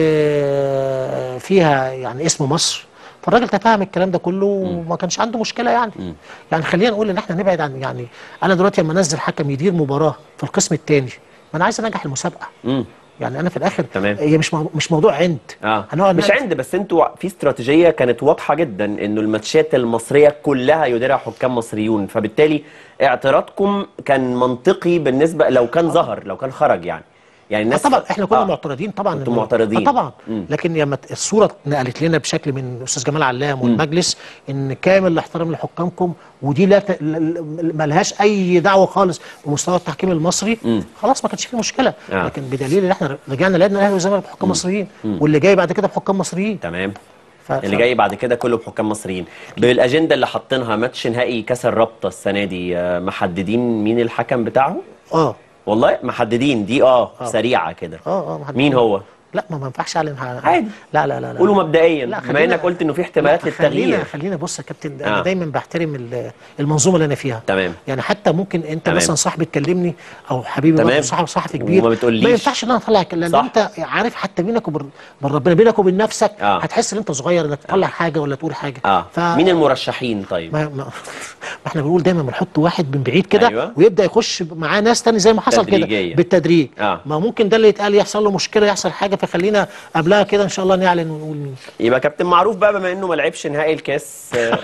وفيها يعني اسم مصر فالراجل تفهم الكلام ده كله وما كانش عنده مشكله يعني يعني خلينا نقول ان احنا نبعد عن يعني انا دلوقتي لما انزل حكم يدير مباراه في القسم الثاني ما انا عايز انجح المسابقه امم يعني انا في الاخر تمام. هي مش مو- مش موضوع عند اه هنقعد مش نعمل- عند بس انتوا في استراتيجيه كانت واضحه جدا انه الماتشات المصريه كلها يديرها حكام مصريون فبالتالي اعتراضكم كان منطقي بالنسبه لو كان ظهر لو كان خرج يعني يعني آه الناس طبعا احنا كنا آه. معترضين طبعا كنتوا إنه- معترضين. آه طبعا مم. لكن لما ت- الصوره اتنقلت لنا بشكل من الاستاذ جمال علام والمجلس ان كامل الاحترام لحكامكم ودي لا ت... ل- ل- ملهاش اي دعوه خالص بمستوى التحكيم المصري مم. خلاص ما كانش فيه مشكله آه. لكن بدليل ان احنا رجعنا لعبنا الاهلي والزمالك بحكام مصريين واللي جاي بعد كده بحكام مصريين تمام ف... اللي ف- جاي بعد كده كله بحكام مصريين بالاجنده اللي حاطينها ماتش نهائي كاس الرابطه السنه دي آه، محددين مين الحكم بتاعه اه والله محددين دي اه, آه. سريعه كده اه اه ما حد- مين هو لا ما ما ينفعش اعلن ح- عادي. لا لا لا لا قولوا مبدئيا لا، بما خلينا- انك قلت انه في احتمالات لا، خلينا للتغيير خلينا بص يا كابتن آه. انا دايما بحترم ال- المنظومه اللي انا فيها تمام. يعني حتى ممكن انت تمام. مثلا صاحبي تكلمني او حبيبي تمام. برضه صاحب صحفي كبير وما بتقوليش. ما ينفعش ان انا اطلع كلام لان صح. انت عارف حتى بينك وبين وبين ربنا بينك وبين نفسك آه. هتحس ان انت صغير انك تطلع حاجه ولا تقول حاجه اه ف... مين المرشحين طيب ما, ما, ما احنا بنقول دايما بنحط واحد من بعيد كده أيوة. ويبدا يخش معاه ناس تاني زي ما حصل كده تدريجيا. بالتدريج آه. ما ممكن ده اللي يتقال يحصل له مشكله يحصل حاجه فخلينا قبلها كده ان شاء الله نعلن ونقول مين يبقى كابتن معروف بقى بما انه ما لعبش نهائي الكاس آه.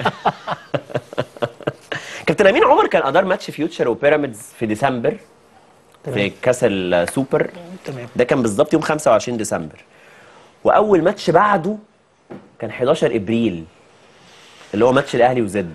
كابتن امين عمر كان ادار ماتش فيوتشر وبيراميدز في ديسمبر في تمام. كاس السوبر تمام ده كان بالظبط يوم 25 ديسمبر واول ماتش بعده كان 11 ابريل اللي هو ماتش الاهلي وزد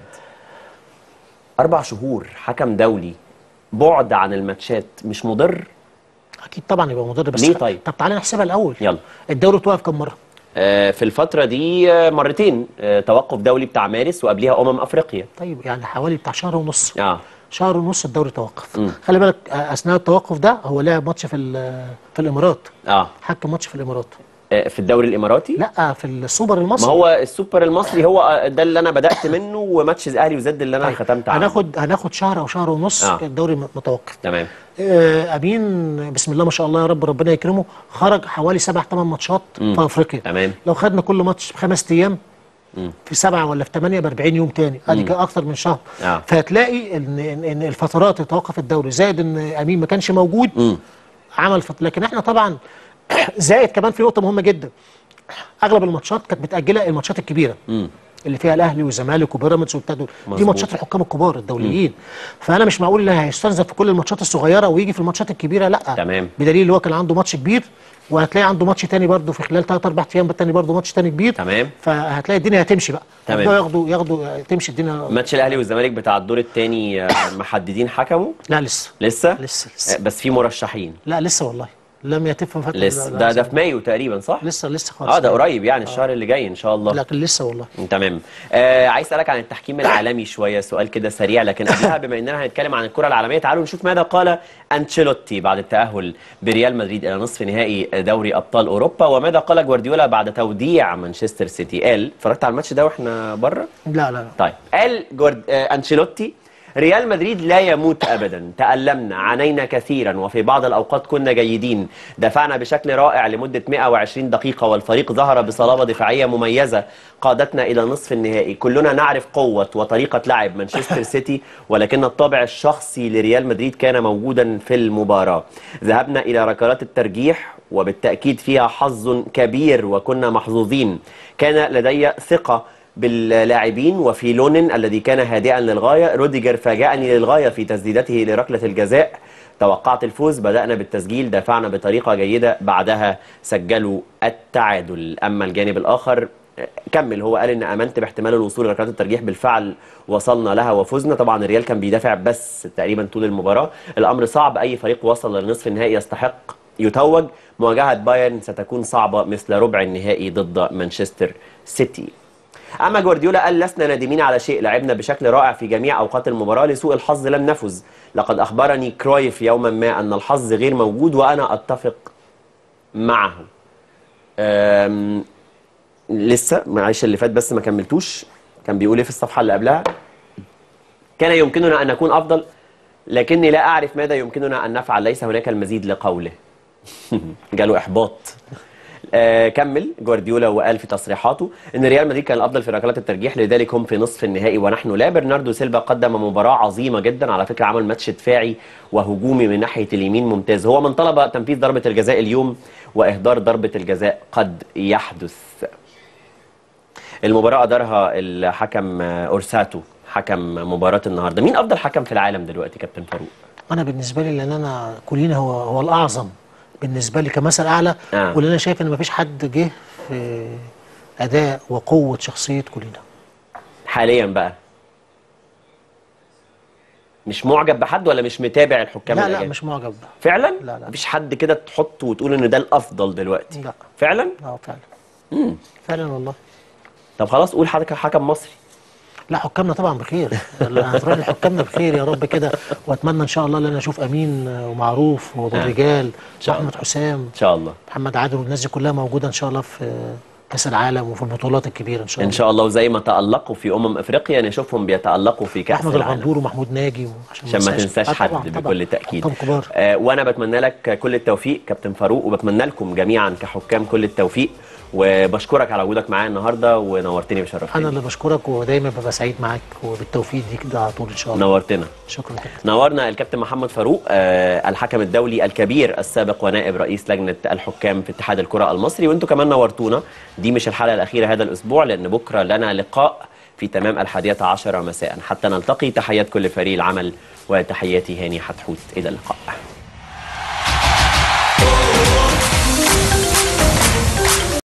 اربع شهور حكم دولي بعد عن الماتشات مش مضر اكيد طبعا يبقى مضر بس ليه طيب؟ طب تعالى نحسبها الاول يلا. الدوري اتوقف كم مره آه، في الفترة دي آه، مرتين آه، توقف دولي بتاع مارس وقبليها أمم أفريقيا طيب يعني حوالي بتاع شهر ونص اه شهر ونص الدوري توقف مم. خلي بالك آه، اثناء التوقف ده هو لعب ماتش في ال- في الامارات اه حكم ماتش في الامارات آه، في الدوري الإماراتي لا في السوبر ما المصري هو السوبر المصري هو آه، ده اللي أنا بدأت منه وماتش الأهلي وزد اللي أنا طيب، ختمت عنه هناخد هناخد شهر او شهر ونص آه. الدوري م- متوقف تمام آه، امين بسم الله ما شاء الله يا رب ربنا يكرمه خرج حوالي سبع ثمان ماتشات مم. في افريقيا تمام. لو خدنا كل ماتش في خمس ايام مم. في سبعه ولا في ثمانيه ب 40 يوم تاني ادي كده اكتر من شهر آه. فهتلاقي ان ان إن الفترات اللي توقف الدوري زائد ان امين ما كانش موجود مم. عمل فت... لكن احنا طبعا زائد كمان في نقطه مهمه جدا اغلب الماتشات كانت متاجله الماتشات الكبيره مم. اللي فيها الاهلي والزمالك وبيراميدز وبتاع دول دي مظبوط. ماتشات الحكام الكبار الدوليين فانا مش معقول ان هيستنزف في كل الماتشات الصغيره ويجي في الماتشات الكبيره لا تمام. بدليل اللي هو كان عنده ماتش كبير وهتلاقي عنده ماتش تاني برضه في خلال 3 4 ايام التاني برضه ماتش تاني كبير تمام. فهتلاقي الدنيا هتمشي بقى تمام. يبدأوا ياخدوا ياخدوا تمشي الدنيا ماتش الأهلي والزمالك بتاع الدور الثاني محددين حكمه لا لسه لسه لسه لسه آه، بس في مرشحين لا لسه والله لم يتم فترة لسه لا- ده لا- ده في مايو تقريبا صح لسه لسه خالص اه ده قريب يعني الشهر اللي جاي ان شاء الله لكن لسه والله تمام آه عايز اسالك عن التحكيم العالمي شويه سؤال كده سريع لكن قبلها بما اننا هنتكلم عن الكره العالميه تعالوا نشوف ماذا قال انشيلوتي بعد التاهل بريال مدريد الى نصف نهائي دوري ابطال اوروبا وماذا قال جوارديولا بعد توديع مانشستر سيتي قال اتفرجت على الماتش ده واحنا بره لا لا لا طيب قال جورد... آه انشيلوتي ريال مدريد لا يموت ابدا تألمنا عانينا كثيرا وفي بعض الاوقات كنا جيدين دفعنا بشكل رائع لمده 120 دقيقه والفريق ظهر بصلابه دفاعيه مميزه قادتنا الى نصف النهائي كلنا نعرف قوه وطريقه لعب مانشستر سيتي ولكن الطابع الشخصي لريال مدريد كان موجودا في المباراه ذهبنا الى ركلات الترجيح وبالتاكيد فيها حظ كبير وكنا محظوظين كان لدي ثقه باللاعبين وفي لونين الذي كان هادئا للغايه روديجر فاجأني للغايه في تسديدته لركله الجزاء توقعت الفوز بدأنا بالتسجيل دافعنا بطريقة جيدة بعدها سجلوا التعادل أما الجانب الآخر كمل هو قال ان امنت باحتمال الوصول لركلات الترجيح بالفعل وصلنا لها وفزنا طبعا الريال كان بيدافع بس تقريبا طول المباراه الامر صعب اي فريق وصل للنصف النهائي يستحق يتوج مواجهه بايرن ستكون صعبه مثل ربع النهائي ضد مانشستر سيتي اما جوارديولا قال لسنا نادمين على شيء لعبنا بشكل رائع في جميع اوقات المباراه لسوء الحظ لم نفز لقد اخبرني كرويف يوما ما ان الحظ غير موجود وانا اتفق معه أم لسه معلش اللي فات بس ما كملتوش كان بيقول ايه في الصفحه اللي قبلها كان يمكننا ان نكون افضل لكني لا اعرف ماذا يمكننا ان نفعل ليس هناك المزيد لقوله جاله احباط آه كمل جوارديولا وقال في تصريحاته ان ريال مدريد كان الافضل في ركلات الترجيح لذلك هم في نصف النهائي ونحن لا برناردو سيلفا قدم مباراه عظيمه جدا على فكره عمل ماتش دفاعي وهجومي من ناحيه اليمين ممتاز هو من طلب تنفيذ ضربه الجزاء اليوم واهدار ضربه الجزاء قد يحدث المباراه ادارها الحكم اورساتو حكم مباراه النهارده مين افضل حكم في العالم دلوقتي كابتن فاروق انا بالنسبه لي لان انا كولينا هو هو الاعظم بالنسبه لي كمثل اعلى آه. واللي انا شايف ان مفيش حد جه في اداء وقوه شخصيه كولينا حاليا بقى مش معجب بحد ولا مش متابع الحكام لا لا الأجانب؟ مش معجب فعلا لا، لا. مفيش حد كده تحطه وتقول ان ده الافضل دلوقتي لا. فعلا اه فعلا فعلا والله طب خلاص قول حضرتك حكم مصري لا حكامنا طبعا بخير هتروح لحكامنا بخير يا رب كده واتمنى ان شاء الله ان انا اشوف امين ومعروف وابو آه. الرجال شاء الله. واحمد حسام ان شاء الله محمد عادل والناس دي كلها موجوده ان شاء الله في كاس العالم وفي البطولات الكبيره ان شاء الله ان شاء الله وزي ما تالقوا في امم افريقيا نشوفهم بيتالقوا في كاس احمد العالم الغندور ومحمود ناجي وعشان عشان ما تنساش آه حد طبعاً، طبعاً. بكل تاكيد حكام كبار آه وانا بتمنى لك كل التوفيق كابتن فاروق وبتمنى لكم جميعا كحكام كل التوفيق وبشكرك على وجودك معايا النهارده ونورتني انا وشرفتني اللي بشكرك ودايما ببقى سعيد معاك وبالتوفيق دي كده على طول ان شاء الله نورتنا شكرا كابتن نورنا الكابتن محمد فاروق آه الحكم الدولي الكبير السابق ونائب رئيس لجنه الحكام في اتحاد الكره المصري وانتم كمان نورتونا دي مش الحلقه الاخيره هذا الاسبوع لان بكره لنا لقاء في تمام الحادية عشرة مساء حتى نلتقي تحيات كل فريق العمل وتحياتي هاني حتحوت إلى اللقاء